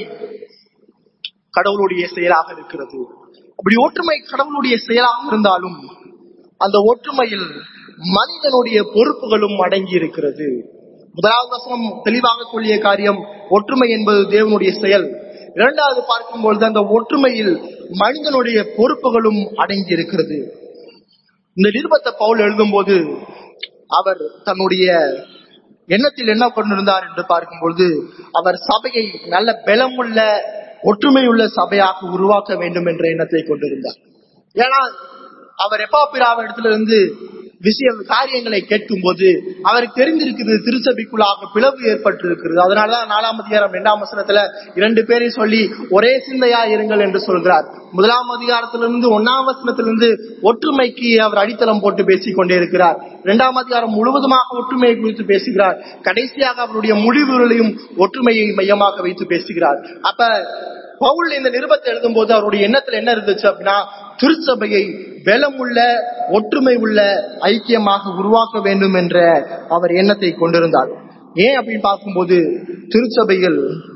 கடவுளுடைய செயலாக இருக்கிறது அப்படி ஒற்றுமை கடவுளுடைய செயலாக இருந்தாலும் அந்த ஒற்றுமையில் மனிதனுடைய பொறுப்புகளும் அடங்கி இருக்கிறது முதலாவது வசனம் தெளிவாக சொல்லிய காரியம் ஒற்றுமை என்பது தேவனுடைய செயல் இரண்டாவது பார்க்கும்பொழுது அந்த ஒற்றுமையில் மனிதனுடைய பொறுப்புகளும் அடங்கி இருக்கிறது இந்த நிருபத்தை பவுல் எழுதும்போது அவர் தன்னுடைய எண்ணத்தில் என்ன கொண்டிருந்தார் என்று பார்க்கும்பொழுது அவர் சபையை நல்ல பலமுள்ள ஒற்றுமையுள்ள சபையாக உருவாக்க வேண்டும் என்ற எண்ணத்தை கொண்டிருந்தார் ஏன்னா அவர் எப்பாப்பிராவ இடத்துல இருந்து விஷய காரியங்களை கேட்கும் போது அவருக்கு தெரிந்திருக்கிறது திருச்சபைக்குள்ளாக பிளவு ஏற்பட்டு இருக்கிறது அதனாலதான் நாலாம் அதிகாரம் இரண்டாம் வசனத்துல இரண்டு பேரை சொல்லி ஒரே சிந்தையா இருங்கள் என்று சொல்கிறார் முதலாம் அதிகாரத்திலிருந்து ஒன்னாம் வசனத்திலிருந்து ஒற்றுமைக்கு அவர் அடித்தளம் போட்டு பேசிக் கொண்டே இருக்கிறார் இரண்டாம் அதிகாரம் முழுவதுமாக ஒற்றுமையை குறித்து பேசுகிறார் கடைசியாக அவருடைய முடிவுகளையும் ஒற்றுமையை மையமாக வைத்து பேசுகிறார் அப்ப பவுல் இந்த நிருபத்தை எழுதும் போது அவருடைய எண்ணத்துல என்ன இருந்துச்சு அப்படின்னா திருச்சபையை பலமுள்ள ஒற்றுமை உள்ள ஐக்கியமாக உருவாக்க வேண்டும் என்ற அவர் எண்ணத்தை கொண்டிருந்தார் ஏன் அப்படின்னு பார்க்கும்போது திருச்சபையில்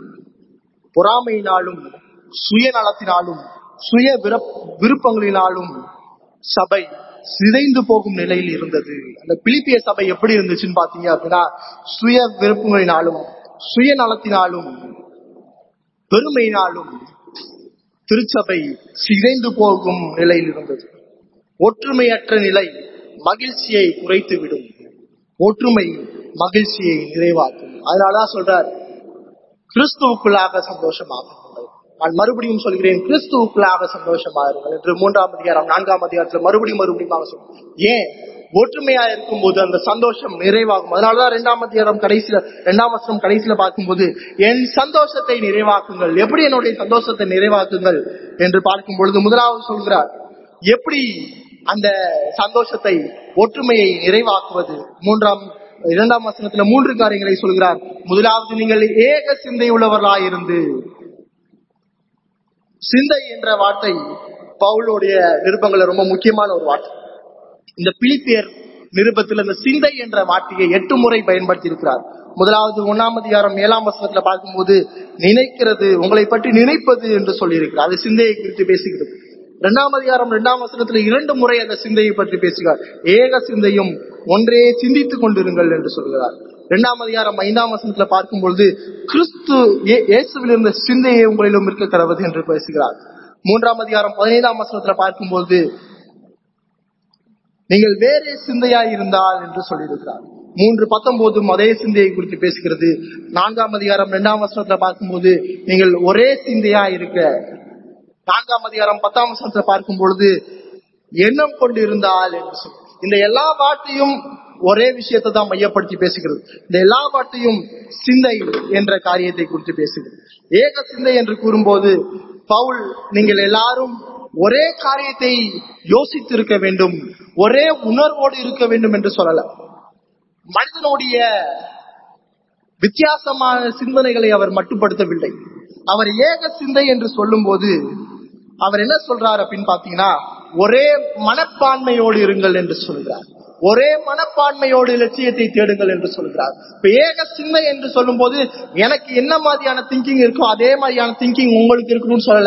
பொறாமையினாலும் சுயநலத்தினாலும் சுய விருப்பங்களினாலும் சபை சிதைந்து போகும் நிலையில் இருந்தது அந்த பிலிப்பிய சபை எப்படி இருந்துச்சுன்னு பாத்தீங்க அப்படின்னா சுய விருப்பங்களினாலும் சுயநலத்தினாலும் பெருமையினாலும் திருச்சபை சிதைந்து போகும் நிலையில் இருந்தது ஒற்றுமையற்ற நிலை மகிழ்ச்சியை குறைத்துவிடும் ஒற்றுமை மகிழ்ச்சியை நிறைவாக்கும் அதனாலதான் சொல்றார் கிறிஸ்துவுக்குள்ளாக சந்தோஷமாகும் நான் மறுபடியும் சொல்கிறேன் கிறிஸ்துவுக்குள்ளாக சந்தோஷமாயிருங்கள் என்று மூன்றாம் அதிகாரம் நான்காம் அதிகாரத்துல மறுபடியும் மறுபடியும் சொல்றேன் ஏன் ஒற்றுமையா இருக்கும்போது அந்த சந்தோஷம் நிறைவாகும் அதனாலதான் இரண்டாம் அதிகாரம் கடைசியில இரண்டாம் வருஷம் கடைசியில பார்க்கும்போது என் சந்தோஷத்தை நிறைவாக்குங்கள் எப்படி என்னுடைய சந்தோஷத்தை நிறைவாக்குங்கள் என்று பார்க்கும் பொழுது முதலாவது சொல்கிறார் எப்படி அந்த சந்தோஷத்தை ஒற்றுமையை நிறைவாக்குவது மூன்றாம் இரண்டாம் வசனத்துல மூன்று காரியங்களை சொல்கிறார் முதலாவது நீங்கள் ஏக சிந்தை உள்ளவர்களாயிருந்து சிந்தை என்ற வார்த்தை பவுலுடைய நிருபங்கள்ல ரொம்ப முக்கியமான ஒரு வார்த்தை இந்த பிலிப்பியர் நிருபத்தில் இந்த சிந்தை என்ற வார்த்தையை எட்டு முறை பயன்படுத்தி இருக்கிறார் முதலாவது ஒன்னாம் அதிகாரம் ஏழாம் வசனத்துல பார்க்கும்போது நினைக்கிறது உங்களை பற்றி நினைப்பது என்று சொல்லியிருக்கிறார் அது சிந்தையை குறித்து பேசுகிறது இரண்டாம் அதிகாரம் இரண்டாம் வசனத்துல இரண்டு முறை அந்த சிந்தையை பற்றி பேசுகிறார் ஏக சிந்தையும் ஒன்றே சிந்தித்துக் கொண்டிருங்கள் என்று சொல்கிறார் இரண்டாம் அதிகாரம் ஐந்தாம் வசனத்துல பார்க்கும் பொழுது கிறிஸ்து இயேசுவில் இருந்த சிந்தையை உங்களிலும் இருக்க கடவுது என்று பேசுகிறார் மூன்றாம் அதிகாரம் பதினைந்தாம் வசனத்துல பார்க்கும்போது நீங்கள் வேறே சிந்தையாய் இருந்தால் என்று சொல்லியிருக்கிறார் மூன்று பத்தொன்பதும் அதே சிந்தையை குறித்து பேசுகிறது நான்காம் அதிகாரம் இரண்டாம் வசனத்துல பார்க்கும்போது நீங்கள் ஒரே சிந்தையா இருக்க நான்காம் அதிகாரம் பத்தாம் வசனத்துல பார்க்கும் பொழுது எண்ணம் கொண்டு இருந்தால் என்று சொல்லி இந்த எல்லா வார்த்தையும் ஒரே விஷயத்தை தான் மையப்படுத்தி பேசுகிறது இந்த எல்லா வார்த்தையும் சிந்தை என்ற காரியத்தை குறித்து பேசுகிறது ஏக சிந்தை என்று கூறும்போது பவுல் நீங்கள் எல்லாரும் ஒரே காரியத்தை யோசித்து இருக்க வேண்டும் ஒரே உணர்வோடு இருக்க வேண்டும் என்று சொல்லல மனிதனுடைய வித்தியாசமான சிந்தனைகளை அவர் மட்டுப்படுத்தவில்லை அவர் ஏக சிந்தை என்று சொல்லும் போது அவர் என்ன சொல்றார் அப்படின்னு பாத்தீங்கன்னா ஒரே மனப்பான்மையோடு இருங்கள் என்று சொல்கிறார் ஒரே மனப்பான்மையோடு லட்சியத்தை தேடுங்கள் என்று சொல்கிறார் இப்ப ஏக சிந்தை என்று சொல்லும் போது எனக்கு என்ன மாதிரியான திங்கிங் இருக்கோ அதே மாதிரியான திங்கிங் உங்களுக்கு இருக்கணும்னு சொல்லல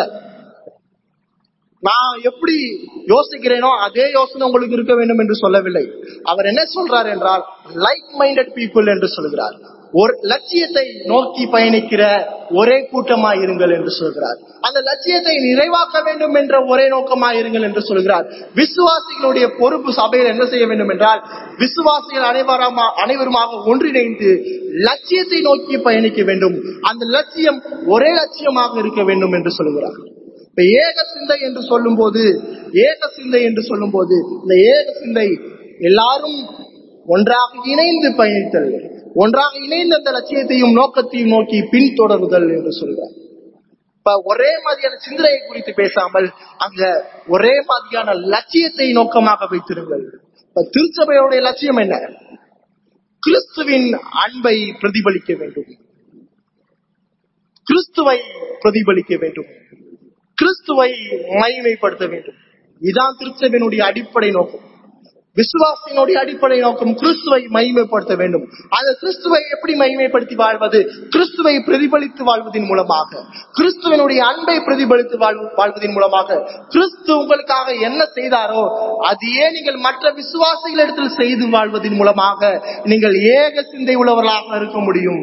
நான் எப்படி யோசிக்கிறேனோ அதே யோசனை உங்களுக்கு இருக்க வேண்டும் என்று சொல்லவில்லை அவர் என்ன சொல்றார் என்றால் லைக் மைண்டட் பீப்புள் என்று சொல்கிறார் ஒரு லட்சியத்தை நோக்கி பயணிக்கிற ஒரே கூட்டமாய் இருங்கள் என்று சொல்கிறார் அந்த லட்சியத்தை நிறைவாக்க வேண்டும் என்ற ஒரே நோக்கமாய் இருங்கள் என்று சொல்கிறார் விசுவாசிகளுடைய பொறுப்பு சபையில் என்ன செய்ய வேண்டும் என்றால் விசுவாசிகள் அனைவரமா அனைவருமாக ஒன்றிணைந்து லட்சியத்தை நோக்கி பயணிக்க வேண்டும் அந்த லட்சியம் ஒரே லட்சியமாக இருக்க வேண்டும் என்று சொல்கிறார் இப்ப ஏக சிந்தை என்று சொல்லும் போது ஏக சிந்தை என்று சொல்லும் போது இந்த ஏக சிந்தை எல்லாரும் ஒன்றாக இணைந்து பயணித்தல் ஒன்றாக இணைந்து அந்த லட்சியத்தையும் நோக்கத்தையும் நோக்கி பின்தொடருதல் என்று சொல்றார் இப்ப ஒரே மாதிரியான சிந்தனையை குறித்து பேசாமல் அங்க ஒரே மாதிரியான லட்சியத்தை நோக்கமாக வைத்திருங்கள் இப்ப திருச்சபையோடைய லட்சியம் என்ன கிறிஸ்துவின் அன்பை பிரதிபலிக்க வேண்டும் கிறிஸ்துவை பிரதிபலிக்க வேண்டும் கிறிஸ்துவை மகிமைப்படுத்த வேண்டும் இதான் திருச்சபையினுடைய அடிப்படை நோக்கம் விசுவாசியினுடைய அடிப்படை நோக்கம் கிறிஸ்துவை மகிமைப்படுத்த வேண்டும் அந்த கிறிஸ்துவை எப்படி மகிமைப்படுத்தி வாழ்வது கிறிஸ்துவை பிரதிபலித்து வாழ்வதன் மூலமாக கிறிஸ்துவனுடைய அன்பை பிரதிபலித்து வாழ்- வாழ்வதன் மூலமாக கிறிஸ்து உங்களுக்காக என்ன செய்தாரோ அதையே நீங்கள் மற்ற விசுவாசிகளிடத்தில் செய்து வாழ்வதன் மூலமாக நீங்கள் ஏக சிந்தை உள்ளவர்களாக இருக்க முடியும்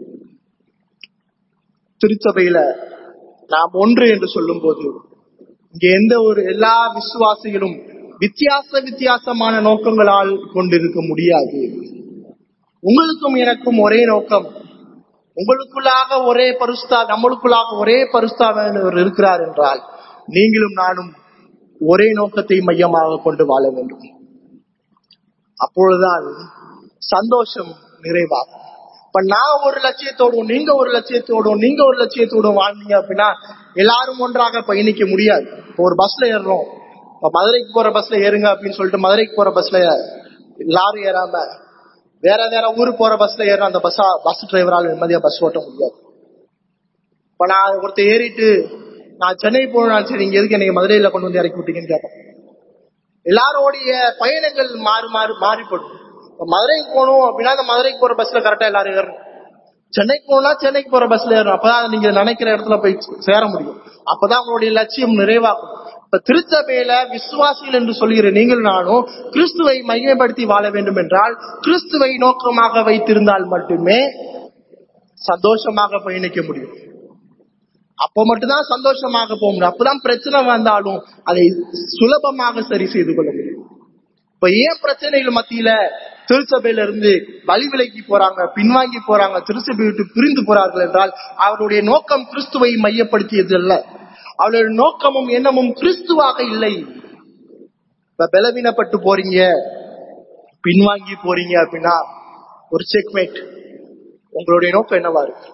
திருச்சபையில நாம் ஒன்று என்று சொல்லும் போது இங்க எந்த ஒரு எல்லா விசுவாசிகளும் வித்தியாச வித்தியாசமான நோக்கங்களால் கொண்டிருக்க முடியாது உங்களுக்கும் எனக்கும் ஒரே நோக்கம் உங்களுக்குள்ளாக ஒரே பரிசுத்தா நம்மளுக்குள்ளாக ஒரே பரிசுத்தாவர் இருக்கிறார் என்றால் நீங்களும் நானும் ஒரே நோக்கத்தை மையமாக கொண்டு வாழ வேண்டும் அப்பொழுதுதான் சந்தோஷம் நிறைவாகும் இப்ப நான் ஒரு லட்சியத்தோடும் நீங்க ஒரு லட்சியத்தோடும் நீங்க ஒரு லட்சியத்தோடும் வாழ்ந்தீங்க அப்படின்னா எல்லாரும் ஒன்றாக பயணிக்க முடியாது இப்போ ஒரு பஸ்ல ஏறுறோம் இப்ப மதுரைக்கு போற பஸ்ல ஏறுங்க அப்படின்னு சொல்லிட்டு மதுரைக்கு போற பஸ்ல எல்லாரும் ஏறாம வேற வேற ஊருக்கு போற பஸ்ல ஏற அந்த பஸ்ஸா பஸ் டிரைவரால் நிம்மதியா பஸ் ஓட்ட முடியாது இப்ப நான் ஒருத்தர் ஏறிட்டு நான் சென்னை போகணும் சரி இங்க எதுக்கு என்னை மதுரையில கொண்டு வந்து இறக்கி விட்டீங்கன்னு கேட்பேன் எல்லாரோடைய பயணங்கள் மாறி மாறி மாறிப்படும் இப்ப மதுரைக்கு போகணும் அப்படின்னா அந்த மதுரைக்கு போற பஸ்ல கரெக்டா எல்லாரும் ஏறணும் சென்னைக்கு போனா சென்னைக்கு போற பஸ்ல ஏறணும் அப்பதான் நீங்க நினைக்கிற இடத்துல போய் சேர முடியும் அப்பதான் உங்களுடைய லட்சியம் நிறைவாகும் இப்ப திருச்சபையில விசுவாசிகள் என்று சொல்கிற நீங்கள் நானும் கிறிஸ்துவை மையப்படுத்தி வாழ வேண்டும் என்றால் கிறிஸ்துவை நோக்கமாக வைத்திருந்தால் மட்டுமே சந்தோஷமாக பயணிக்க முடியும் அப்ப மட்டும்தான் சந்தோஷமாக போக முடியும் அப்பதான் பிரச்சனை வந்தாலும் அதை சுலபமாக சரி செய்து கொள்ள முடியும் இப்ப ஏன் பிரச்சனைகள் மத்தியில திருச்சபையில இருந்து வழி விலகி போறாங்க பின்வாங்கி போறாங்க திருச்சபை விட்டு பிரிந்து போறார்கள் என்றால் அவருடைய நோக்கம் கிறிஸ்துவை மையப்படுத்தியது அல்ல அவருடைய நோக்கமும் எண்ணமும் கிறிஸ்துவாக இல்லை இப்ப பலவீனப்பட்டு போறீங்க பின்வாங்கி போறீங்க அப்படின்னா ஒரு செக்மேட் உங்களுடைய நோக்கம் என்னவா இருக்கு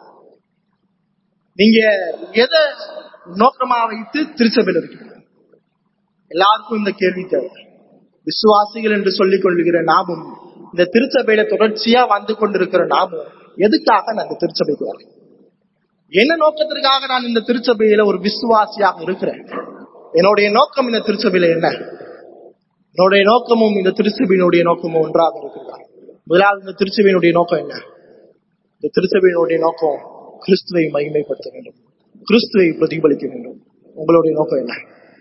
நீங்க எதை நோக்கமா வைத்து திருச்சபையில் இருக்கீங்க எல்லாருக்கும் இந்த கேள்வி தேவை விசுவாசிகள் என்று சொல்லிக் கொள்ளுகிற நாமும் இந்த திருச்சபையில தொடர்ச்சியா வந்து கொண்டிருக்கிற நாமும் எதுக்காக நான் இந்த திருச்சபைக்கு வரேன் என்ன நோக்கத்திற்காக நான் இந்த திருச்சபையில ஒரு விசுவாசியாக இருக்கிறேன் என்னுடைய நோக்கம் இந்த திருச்சபையில என்ன என்னுடைய நோக்கமும் இந்த திருச்சபையினுடைய நோக்கமும் ஒன்றாக இருக்கிறதா முதலாவது இந்த திருச்சபையினுடைய நோக்கம் என்ன இந்த திருச்சபையினுடைய நோக்கம் கிறிஸ்துவை மகிமைப்படுத்த வேண்டும் கிறிஸ்துவை பிரதிபலிக்க வேண்டும் உங்களுடைய நோக்கம் என்ன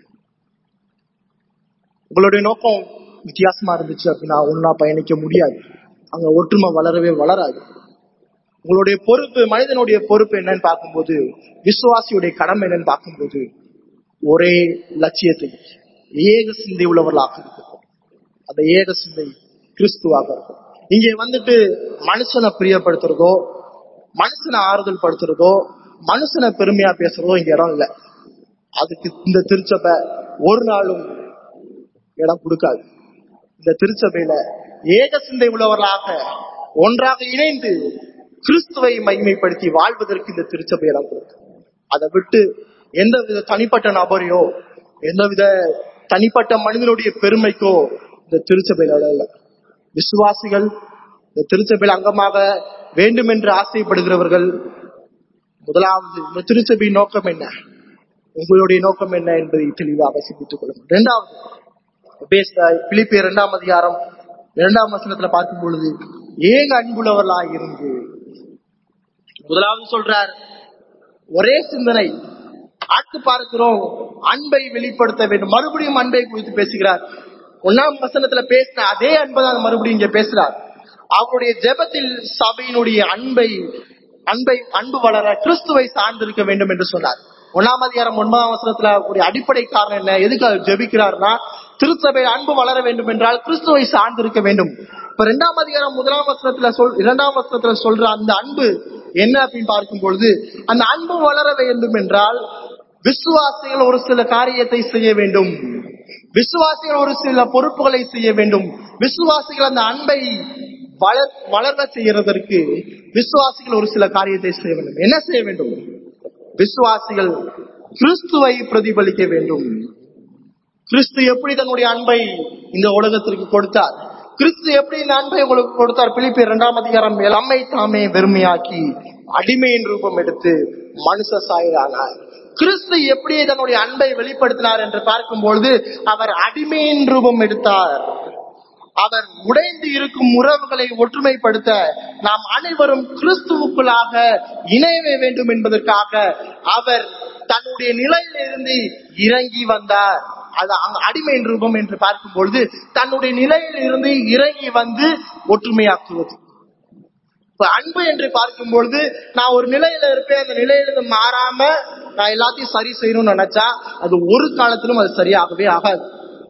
உங்களுடைய நோக்கம் வித்தியாசமா இருந்துச்சு அப்படின்னா ஒன்னா பயணிக்க முடியாது அங்க ஒற்றுமை வளரவே வளராது உங்களுடைய பொறுப்பு மனிதனுடைய பொறுப்பு என்னன்னு பார்க்கும்போது விசுவாசியுடைய கடமை என்னன்னு பார்க்கும்போது ஒரே லட்சியத்தை ஏக சிந்தை உள்ளவர்களாக இருக்கும் அந்த ஏக சிந்தை கிறிஸ்துவாக இருக்கும் இங்கே வந்துட்டு மனுஷனை பிரியப்படுத்துறதோ மனுஷனை ஆறுதல் படுத்துறதோ மனுஷனை பெருமையா பேசுறதோ இங்க இடம் இல்லை அதுக்கு இந்த திருச்சபை ஒரு நாளும் இடம் கொடுக்காது இந்த திருச்சபையில ஏக சிந்தை உள்ளவர்களாக ஒன்றாக இணைந்து கிறிஸ்துவை மகிமைப்படுத்தி வாழ்வதற்கு இந்த திருச்சபை இடம் கொடுக்கும் அதை விட்டு எந்த வித தனிப்பட்ட நபரையோ எந்தவித தனிப்பட்ட மனிதனுடைய பெருமைக்கோ இந்த திருச்சபையில இடம் இல்லை விசுவாசிகள் இந்த திருச்சபையில் அங்கமாக வேண்டும் என்று ஆசைப்படுகிறவர்கள் முதலாவது இந்த திருச்சபையின் நோக்கம் என்ன உங்களுடைய நோக்கம் என்ன என்பதை தெளிவாக சிந்தித்துக் கொள்ளுங்கள் இரண்டாவது பேச பிலிப்பிய இரண்டாம் அதிகாரம் இரண்டாம் வசனத்துல பார்க்கும் பொழுது ஏக அன்புள்ளவர்களாய் இருந்து முதலாவது சொல்றார் ஒரே சிந்தனை ஆட்டு பார்க்கிறோம் அன்பை வெளிப்படுத்த வேண்டும் மறுபடியும் அன்பை குறித்து பேசுகிறார் ஒன்னாம் வசனத்துல பேசின அதே அன்பை தான் மறுபடியும் இங்க பேசுறார் அவருடைய ஜெபத்தில் சபையினுடைய அன்பை அன்பை அன்பு வளர கிறிஸ்துவை சார்ந்திருக்க வேண்டும் என்று சொன்னார் ஒன்னாம் அதிகாரம் ஒன்பதாம் வசனத்துல ஒரு அடிப்படை காரணம் என்ன எதுக்கு அவர் ஜெபிக்கிறார்னா திருச்சபை அன்பு வளர வேண்டும் என்றால் கிறிஸ்துவை சார்ந்திருக்க வேண்டும் இப்ப இரண்டாம் அதிகாரம் முதலாம் வசனத்துல சொல் இரண்டாம் வசனத்துல சொல்ற அந்த அன்பு என்ன அப்படின்னு பார்க்கும் பொழுது அந்த அன்பு வளர வேண்டும் என்றால் விசுவாசிகள் ஒரு சில காரியத்தை செய்ய வேண்டும் விசுவாசிகள் ஒரு சில பொறுப்புகளை செய்ய வேண்டும் விசுவாசிகள் அந்த அன்பை வளர் வளர செய்யறதற்கு விசுவாசிகள் ஒரு சில காரியத்தை செய்ய வேண்டும் என்ன செய்ய வேண்டும் விசுவாசிகள் கிறிஸ்துவை பிரதிபலிக்க வேண்டும் கிறிஸ்து எப்படி தன்னுடைய அன்பை இந்த உலகத்திற்கு கொடுத்தார் கிறிஸ்து எப்படி இந்த அன்பை உங்களுக்கு கொடுத்தார் பிலிப்பி இரண்டாம் அதிகாரம் நம்மை தாமே வெறுமையாக்கி அடிமையின் ரூபம் எடுத்து மனுஷ சாயலானார் கிறிஸ்து எப்படி தன்னுடைய அன்பை வெளிப்படுத்தினார் என்று பார்க்கும்பொழுது அவர் அடிமையின் ரூபம் எடுத்தார் அவர் உடைந்து இருக்கும் உறவுகளை ஒற்றுமைப்படுத்த நாம் அனைவரும் கிறிஸ்துவுக்குள்ளாக இணைய வேண்டும் என்பதற்காக அவர் தன்னுடைய நிலையிலிருந்து இறங்கி வந்தார் அது அங்க அடிமையின் ரூபம் என்று பார்க்கும் பொழுது தன்னுடைய நிலையில் இருந்து இறங்கி வந்து ஒற்றுமையாக்குவது இப்ப அன்பு என்று பார்க்கும் பொழுது நான் ஒரு நிலையில இருப்பேன் அந்த நிலையிலிருந்து மாறாம நான் எல்லாத்தையும் சரி செய்யணும்னு நினைச்சா அது ஒரு காலத்திலும் அது சரியாகவே ஆகாது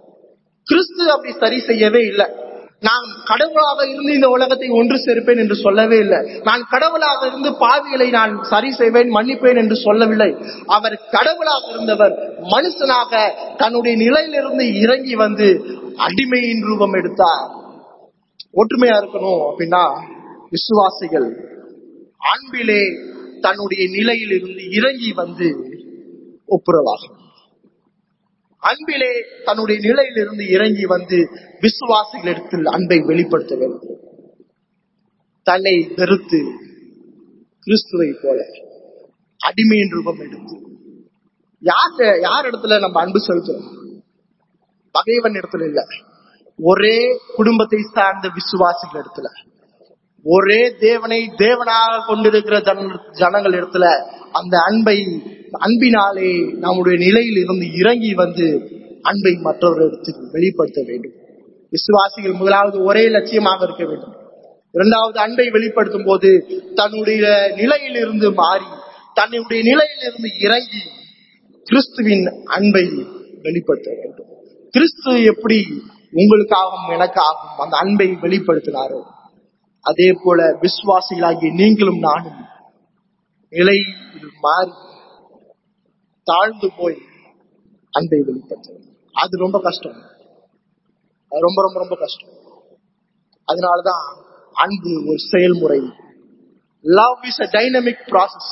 கிறிஸ்து அப்படி சரி செய்யவே இல்லை நான் கடவுளாக இருந்து இந்த உலகத்தை ஒன்று சேர்ப்பேன் என்று சொல்லவே இல்லை நான் கடவுளாக இருந்து பாவிகளை நான் சரி செய்வேன் மன்னிப்பேன் என்று சொல்லவில்லை அவர் கடவுளாக இருந்தவர் மனுஷனாக தன்னுடைய நிலையிலிருந்து இறங்கி வந்து அடிமையின் ரூபம் எடுத்தார் ஒற்றுமையா இருக்கணும் அப்படின்னா விசுவாசிகள் அன்பிலே தன்னுடைய நிலையில் இருந்து இறங்கி வந்து ஒப்புரவாகும் அன்பிலே தன்னுடைய நிலையில் இருந்து இறங்கி வந்து விசுவாசிகளிடத்தில் அன்பை வெளிப்படுத்த வேண்டும் தன்னை வெறுத்து கிறிஸ்துவை போல அடிமையின் ரூபம் எடுத்து யார் யார் இடத்துல நம்ம அன்பு செலுத்துறோம் பகைவன் இடத்துல இல்ல ஒரே குடும்பத்தை சார்ந்த விசுவாசிகள் இடத்துல ஒரே தேவனை தேவனாக கொண்டிருக்கிற ஜன ஜனங்கள் இடத்துல அந்த அன்பை அன்பினாலே நம்முடைய நிலையில் இருந்து இறங்கி வந்து அன்பை மற்றவர்களிடத்தில் வெளிப்படுத்த வேண்டும் விசுவாசிகள் முதலாவது ஒரே லட்சியமாக இருக்க வேண்டும் இரண்டாவது அன்பை வெளிப்படுத்தும் போது தன்னுடைய நிலையில் இருந்து மாறி தன்னுடைய நிலையில் இருந்து இறங்கி கிறிஸ்துவின் அன்பை வெளிப்படுத்த வேண்டும் கிறிஸ்து எப்படி உங்களுக்காகவும் எனக்காகவும் அந்த அன்பை வெளிப்படுத்தினாரோ அதே போல விசுவாசிகளாகிய நீங்களும் நானும் நிலை மாறி தாழ்ந்து போய் அன்பை வெளிப்படுத்த அது ரொம்ப கஷ்டம் அது ரொம்ப ரொம்ப ரொம்ப கஷ்டம் அதனாலதான் அன்பு ஒரு செயல்முறை love is a dynamic process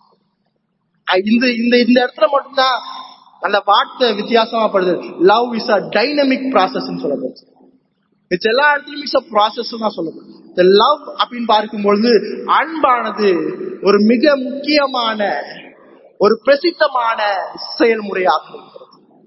இந்த இந்த இந்த இடத்துல மட்டும்தான் அந்த வார்த்தை வித்தியாசமா படுது love is a dynamic process சொல்லப்படுது மிச்ச எல்லா இடத்துலயும் இஸ் அ ப்ராசஸ் தான் சொல்லப்படுது இந்த லவ் அப்படின்னு பார்க்கும்பொழுது அன்பானது ஒரு மிக முக்கியமான ஒரு பிரசித்தமான செயல்முறையாக இருக்கிறது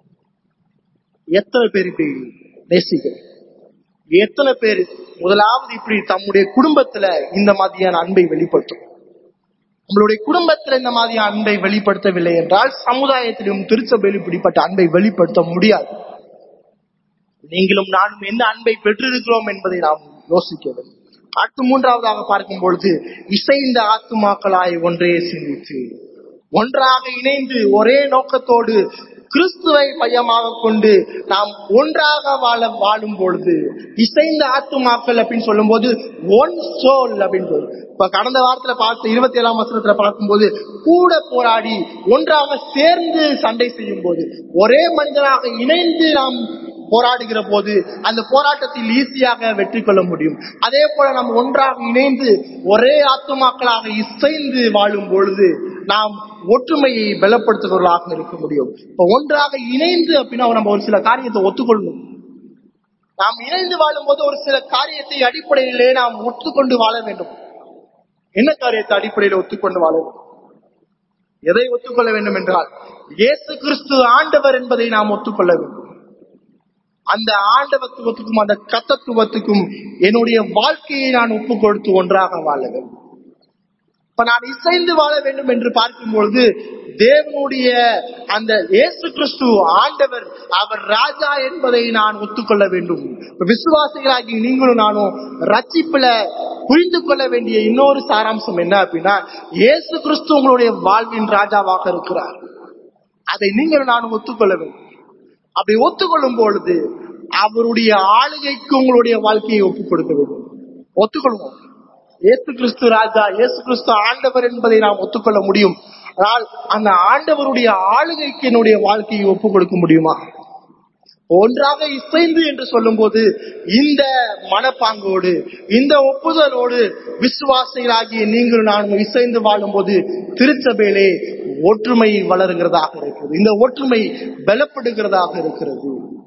எத்தனை பேர் இப்படி நேசிக்கிறோம் எத்தனை பேர் முதலாவது இப்படி தம்முடைய குடும்பத்துல இந்த மாதிரியான அன்பை வெளிப்படுத்தும் நம்மளுடைய குடும்பத்துல இந்த மாதிரியான அன்பை வெளிப்படுத்தவில்லை என்றால் சமுதாயத்திலும் திருச்சபையில் இப்படிப்பட்ட அன்பை வெளிப்படுத்த முடியாது நீங்களும் நானும் என்ன அன்பை பெற்றிருக்கிறோம் என்பதை நாம் யோசிக்க வேண்டும் அடுத்து மூன்றாவதாக பார்க்கும் பொழுது இசைந்த ஆத்துமாக்களாய் ஒன்றே சிந்தித்து ஒன்றாக இணைந்து ஒரே நோக்கத்தோடு கிறிஸ்துவை மையமாக கொண்டு நாம் ஒன்றாக வாழ வாழும் பொழுது இசைந்த ஆத்துமாக்கள் அப்படின்னு சொல்லும் போது ஒன் சோல் அப்படின்னு சொல்லு இப்ப கடந்த வாரத்துல பார்த்து இருபத்தி ஏழாம் வசனத்துல பார்க்கும்போது கூட போராடி ஒன்றாக சேர்ந்து சண்டை செய்யும் போது ஒரே மனிதனாக இணைந்து நாம் போராடுகிற போது அந்த போராட்டத்தில் ஈஸியாக வெற்றி கொள்ள முடியும் அதே போல நம்ம ஒன்றாக இணைந்து ஒரே ஆத்துமாக்களாக இசைந்து வாழும் பொழுது நாம் ஒற்றுமையை பலப்படுத்துகிறவர்களாக இருக்க முடியும் இப்ப ஒன்றாக இணைந்து அப்படின்னா நம்ம ஒரு சில காரியத்தை ஒத்துக்கொள்ளணும் நாம் இணைந்து வாழும் போது ஒரு சில காரியத்தை அடிப்படையிலே நாம் ஒத்துக்கொண்டு வாழ வேண்டும் என்ன காரியத்தை அடிப்படையில் ஒத்துக்கொண்டு வாழ வேண்டும் எதை ஒத்துக்கொள்ள வேண்டும் என்றால் இயேசு கிறிஸ்து ஆண்டவர் என்பதை நாம் ஒத்துக்கொள்ள வேண்டும் அந்த ஆண்டவத்துவத்துக்கும் அந்த கத்தத்துவத்துக்கும் என்னுடைய வாழ்க்கையை நான் ஒப்பு கொடுத்து ஒன்றாக வாழ வேண்டும் இப்ப நான் இசைந்து வாழ வேண்டும் என்று பார்க்கும் பொழுது தேவனுடைய அந்த இயேசு கிறிஸ்து ஆண்டவர் அவர் ராஜா என்பதை நான் ஒத்துக்கொள்ள வேண்டும் இப்ப விசுவாசிகளாகி நீங்களும் நானும் ரட்சிப்புல புரிந்து கொள்ள வேண்டிய இன்னொரு சாராம்சம் என்ன அப்படின்னா இயேசு கிறிஸ்து உங்களுடைய வாழ்வின் ராஜாவாக இருக்கிறார் அதை நீங்களும் நானும் ஒத்துக்கொள்ள வேண்டும் அப்படி ஒத்துக்கொள்ளும் பொழுது அவருடைய ஆளுகைக்கு உங்களுடைய வாழ்க்கையை ஒப்புக் கொடுக்க வேண்டும் ஒத்துக்கொள்வோம் இயேசு கிறிஸ்து ராஜா இயேசு கிறிஸ்து ஆண்டவர் என்பதை நாம் ஒத்துக்கொள்ள முடியும் ஆனால் அந்த ஆண்டவருடைய ஆளுகைக்கு என்னுடைய வாழ்க்கையை ஒப்புக் கொடுக்க முடியுமா ஒன்றாக இசைந்து என்று சொல்லும்போது இந்த மனப்பாங்கோடு இந்த ஒப்புதலோடு விசுவாசிகளாகிய நீங்கள் நான் இசைந்து வாழும்போது திருச்சபையிலே ஒற்றுமை வளருகிறதாக இருக்கிறது இந்த ஒற்றுமை பலப்படுகிறதாக இருக்கிறது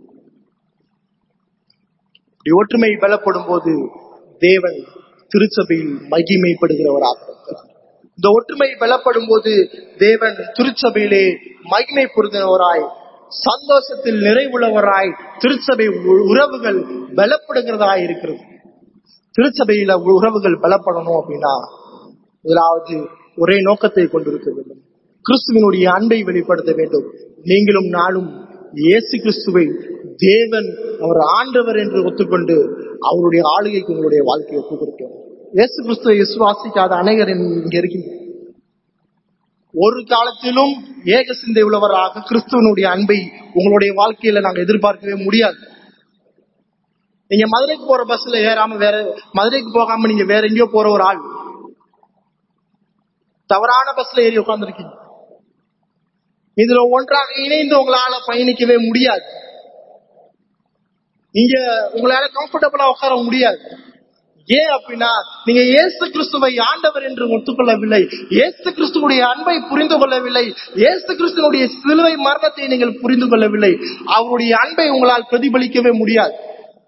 இப்படி ஒற்றுமை பலப்படும் போது தேவன் திருச்சபையில் மகிமைப்படுகிறவராக இருக்கிறார் இந்த ஒற்றுமை பலப்படும் போது தேவன் திருச்சபையிலே மகிமைப்படுகிறவராய் சந்தோஷத்தில் நிறைவுள்ளவராய் திருச்சபை உ- உறவுகள் பலப்படுகிறதாய் இருக்கிறது திருச்சபையில உறவுகள் பலப்படணும் அப்படின்னா முதலாவது ஒரே நோக்கத்தை கொண்டிருக்க வேண்டும் கிறிஸ்துவனுடைய அன்பை வெளிப்படுத்த வேண்டும் நீங்களும் நானும் இயேசு கிறிஸ்துவை தேவன் அவர் ஆண்டவர் என்று ஒத்துக்கொண்டு அவருடைய ஆளுகைக்கு உங்களுடைய வாழ்க்கையை ஒப்புக் கொடுக்கணும் இயேசு கிறிஸ்துவை விசுவாசிக்காத அநேகர் இங்க இருக்கின்றனர் ஒரு காலத்திலும் ஏக சிந்தை உள்ளவராக கிறிஸ்துவனுடைய அன்பை உங்களுடைய வாழ்க்கையில நாங்க எதிர்பார்க்கவே முடியாது நீங்க மதுரைக்கு போற பஸ்ல ஏறாம வேற மதுரைக்கு போகாம நீங்க வேற எங்கேயோ போற ஒரு ஆள் தவறான பஸ்ல ஏறி உட்கார்ந்துருக்கீங்க இதுல ஒன்றாக இணைந்து உங்களால பயணிக்கவே முடியாது நீங்க உங்களால கம்ஃபர்டபுளா உட்கார முடியாது ஏன் அப்படின்னா நீங்க இயேசு கிறிஸ்துவை ஆண்டவர் என்று ஒத்துக்கொள்ளவில்லை இயேசு கிறிஸ்துவுடைய அன்பை புரிந்து கொள்ளவில்லை இயேசு கிறிஸ்துவனுடைய சிலுவை மரணத்தை நீங்கள் புரிந்து கொள்ளவில்லை அவருடைய அன்பை உங்களால் பிரதிபலிக்கவே முடியாது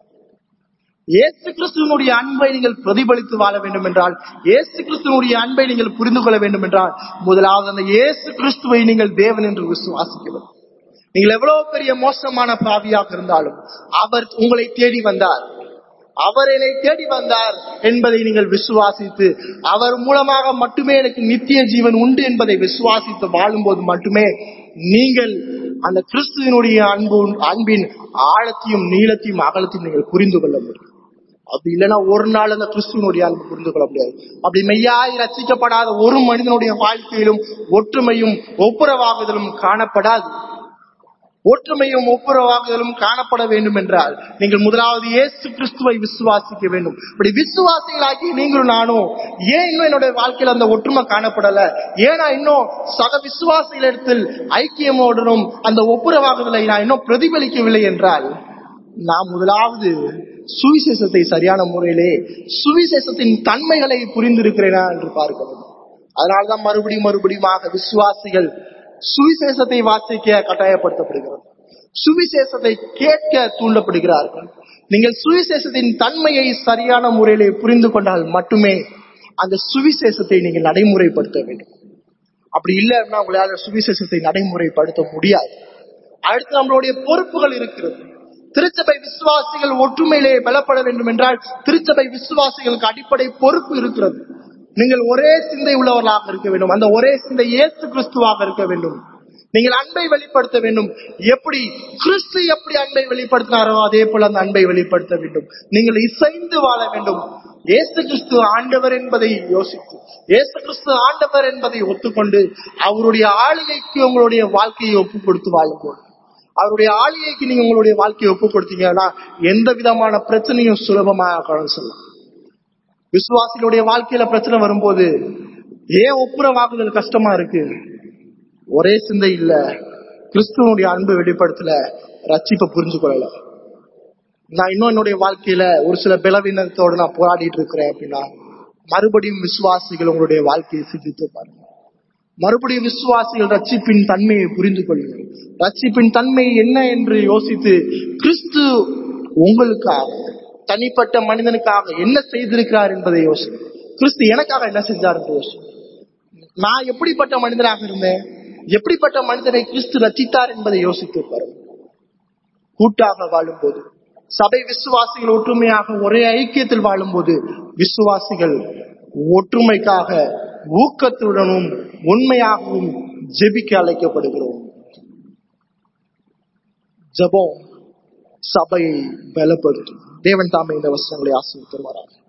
இயேசு கிறிஸ்துவனுடைய அன்பை நீங்கள் பிரதிபலித்து வாழ வேண்டும் என்றால் இயேசு கிறிஸ்துவனுடைய அன்பை நீங்கள் புரிந்து கொள்ள வேண்டும் என்றால் முதலாவது அந்த இயேசு கிறிஸ்துவை நீங்கள் தேவன் என்று விசுவாசிக்க வேண்டும் நீங்கள் எவ்வளவு பெரிய மோசமான பாவியாக இருந்தாலும் அவர் உங்களை தேடி வந்தார் அவர் என்னை தேடி வந்தார் என்பதை நீங்கள் விசுவாசித்து அவர் மூலமாக மட்டுமே எனக்கு நித்திய ஜீவன் உண்டு என்பதை விசுவாசித்து வாழும்போது மட்டுமே நீங்கள் அந்த கிறிஸ்துவனுடைய அன்பு அன்பின் ஆழத்தையும் நீளத்தையும் அகலத்தையும் நீங்கள் புரிந்து கொள்ள முடியும் அப்படி இல்லைன்னா ஒரு நாள் அந்த கிறிஸ்துவனுடைய அன்பு புரிந்து கொள்ள முடியாது அப்படி மெய்யாய் ரசிக்கப்படாத ஒரு மனிதனுடைய வாழ்க்கையிலும் ஒற்றுமையும் ஒப்புரவாகுதலும் காணப்படாது ஒற்றுமையும் ஒப்புரவாகுதலும் காணப்பட வேண்டும் என்றால் நீங்கள் முதலாவது இயேசு கிறிஸ்துவை விசுவாசிக்க வேண்டும் இப்படி விசுவாசிகளாகி நீங்களும் நானும் ஏன் இன்னும் என்னுடைய வாழ்க்கையில அந்த ஒற்றுமை காணப்படல ஏன் நான் இன்னும் சக விசுவாசிகளிடத்தில் ஐக்கியமோடனும் அந்த ஒப்புரவாகுதலை நான் இன்னும் பிரதிபலிக்கவில்லை என்றால் நான் முதலாவது சுவிசேஷத்தை சரியான முறையிலே சுவிசேஷத்தின் தன்மைகளை புரிந்திருக்கிறேனா என்று பார்க்க வேண்டும் அதனால்தான் மறுபடியும் மறுபடியுமாக விசுவாசிகள் சுவிசேஷத்தை வாசிக்க கட்டாயப்படுத்தப்படுகிறது சுவிசேஷத்தை கேட்க தூண்டப்படுகிறார்கள் நீங்கள் சுவிசேஷத்தின் தன்மையை சரியான முறையிலே புரிந்து கொண்டால் மட்டுமே அந்த சுவிசேஷத்தை நீங்கள் நடைமுறைப்படுத்த வேண்டும் அப்படி இல்லை அப்படின்னா உங்களால சுவிசேஷத்தை நடைமுறைப்படுத்த முடியாது அடுத்து நம்மளுடைய பொறுப்புகள் இருக்கிறது திருச்சபை விசுவாசிகள் ஒற்றுமையிலே பலப்பட வேண்டும் என்றால் திருச்சபை விசுவாசிகளுக்கு அடிப்படை பொறுப்பு இருக்கிறது நீங்கள் ஒரே சிந்தை உள்ளவர்களாக இருக்க வேண்டும் அந்த ஒரே சிந்தை இயேசு கிறிஸ்துவாக இருக்க வேண்டும் நீங்கள் அன்பை வெளிப்படுத்த வேண்டும் எப்படி கிறிஸ்து எப்படி அன்பை வெளிப்படுத்தினாரோ அதே போல அந்த அன்பை வெளிப்படுத்த வேண்டும் நீங்கள் இசைந்து வாழ வேண்டும் இயேசு கிறிஸ்து ஆண்டவர் என்பதை யோசித்து இயேசு கிறிஸ்து ஆண்டவர் என்பதை ஒத்துக்கொண்டு அவருடைய ஆளுகைக்கு உங்களுடைய வாழ்க்கையை ஒப்பு கொடுத்து வாழும்போது அவருடைய ஆளுகைக்கு நீங்க உங்களுடைய வாழ்க்கையை ஒப்பு கொடுத்தீங்கன்னா எந்த விதமான பிரச்சனையும் சுலபமாக கடந்து செல்லலாம் விசுவாசிகளுடைய வாழ்க்கையில பிரச்சனை வரும்போது ஏன் ஒப்புரவாகுதல் கஷ்டமா இருக்கு ஒரே சிந்தை இல்ல கிறிஸ்துவனுடைய அன்பு வெளிப்படுத்தல ரட்சிப்பை புரிஞ்சு கொள்ளல நான் இன்னும் என்னுடைய வாழ்க்கையில ஒரு சில பலவீனத்தோட நான் போராடிட்டு இருக்கிறேன் அப்படின்னா மறுபடியும் விசுவாசிகள் உங்களுடைய வாழ்க்கையை சிந்தித்து பாருங்க மறுபடியும் விசுவாசிகள் ரட்சிப்பின் தன்மையை புரிந்து கொள்ளுங்கள் ரட்சிப்பின் தன்மை என்ன என்று யோசித்து கிறிஸ்து உங்களுக்காக தனிப்பட்ட மனிதனுக்காக என்ன செய்திருக்கிறார் என்பதை யோசி கிறிஸ்து எனக்காக என்ன செஞ்சார் என்று யோசி நான் எப்படிப்பட்ட மனிதனாக இருந்தேன் எப்படிப்பட்ட மனிதனை கிறிஸ்து ரச்சித்தார் என்பதை யோசித்து பாருங்க கூட்டாக வாழும்போது சபை விசுவாசிகள் ஒற்றுமையாக ஒரே ஐக்கியத்தில் வாழும்போது விசுவாசிகள் ஒற்றுமைக்காக ஊக்கத்துடனும் உண்மையாகவும் ஜெபிக்க அழைக்கப்படுகிறோம் ஜெபம் சபையை பலப்படுத்தும் தேவன் தாமே இந்த வசனங்களை ஆசிரியர் தருவாராக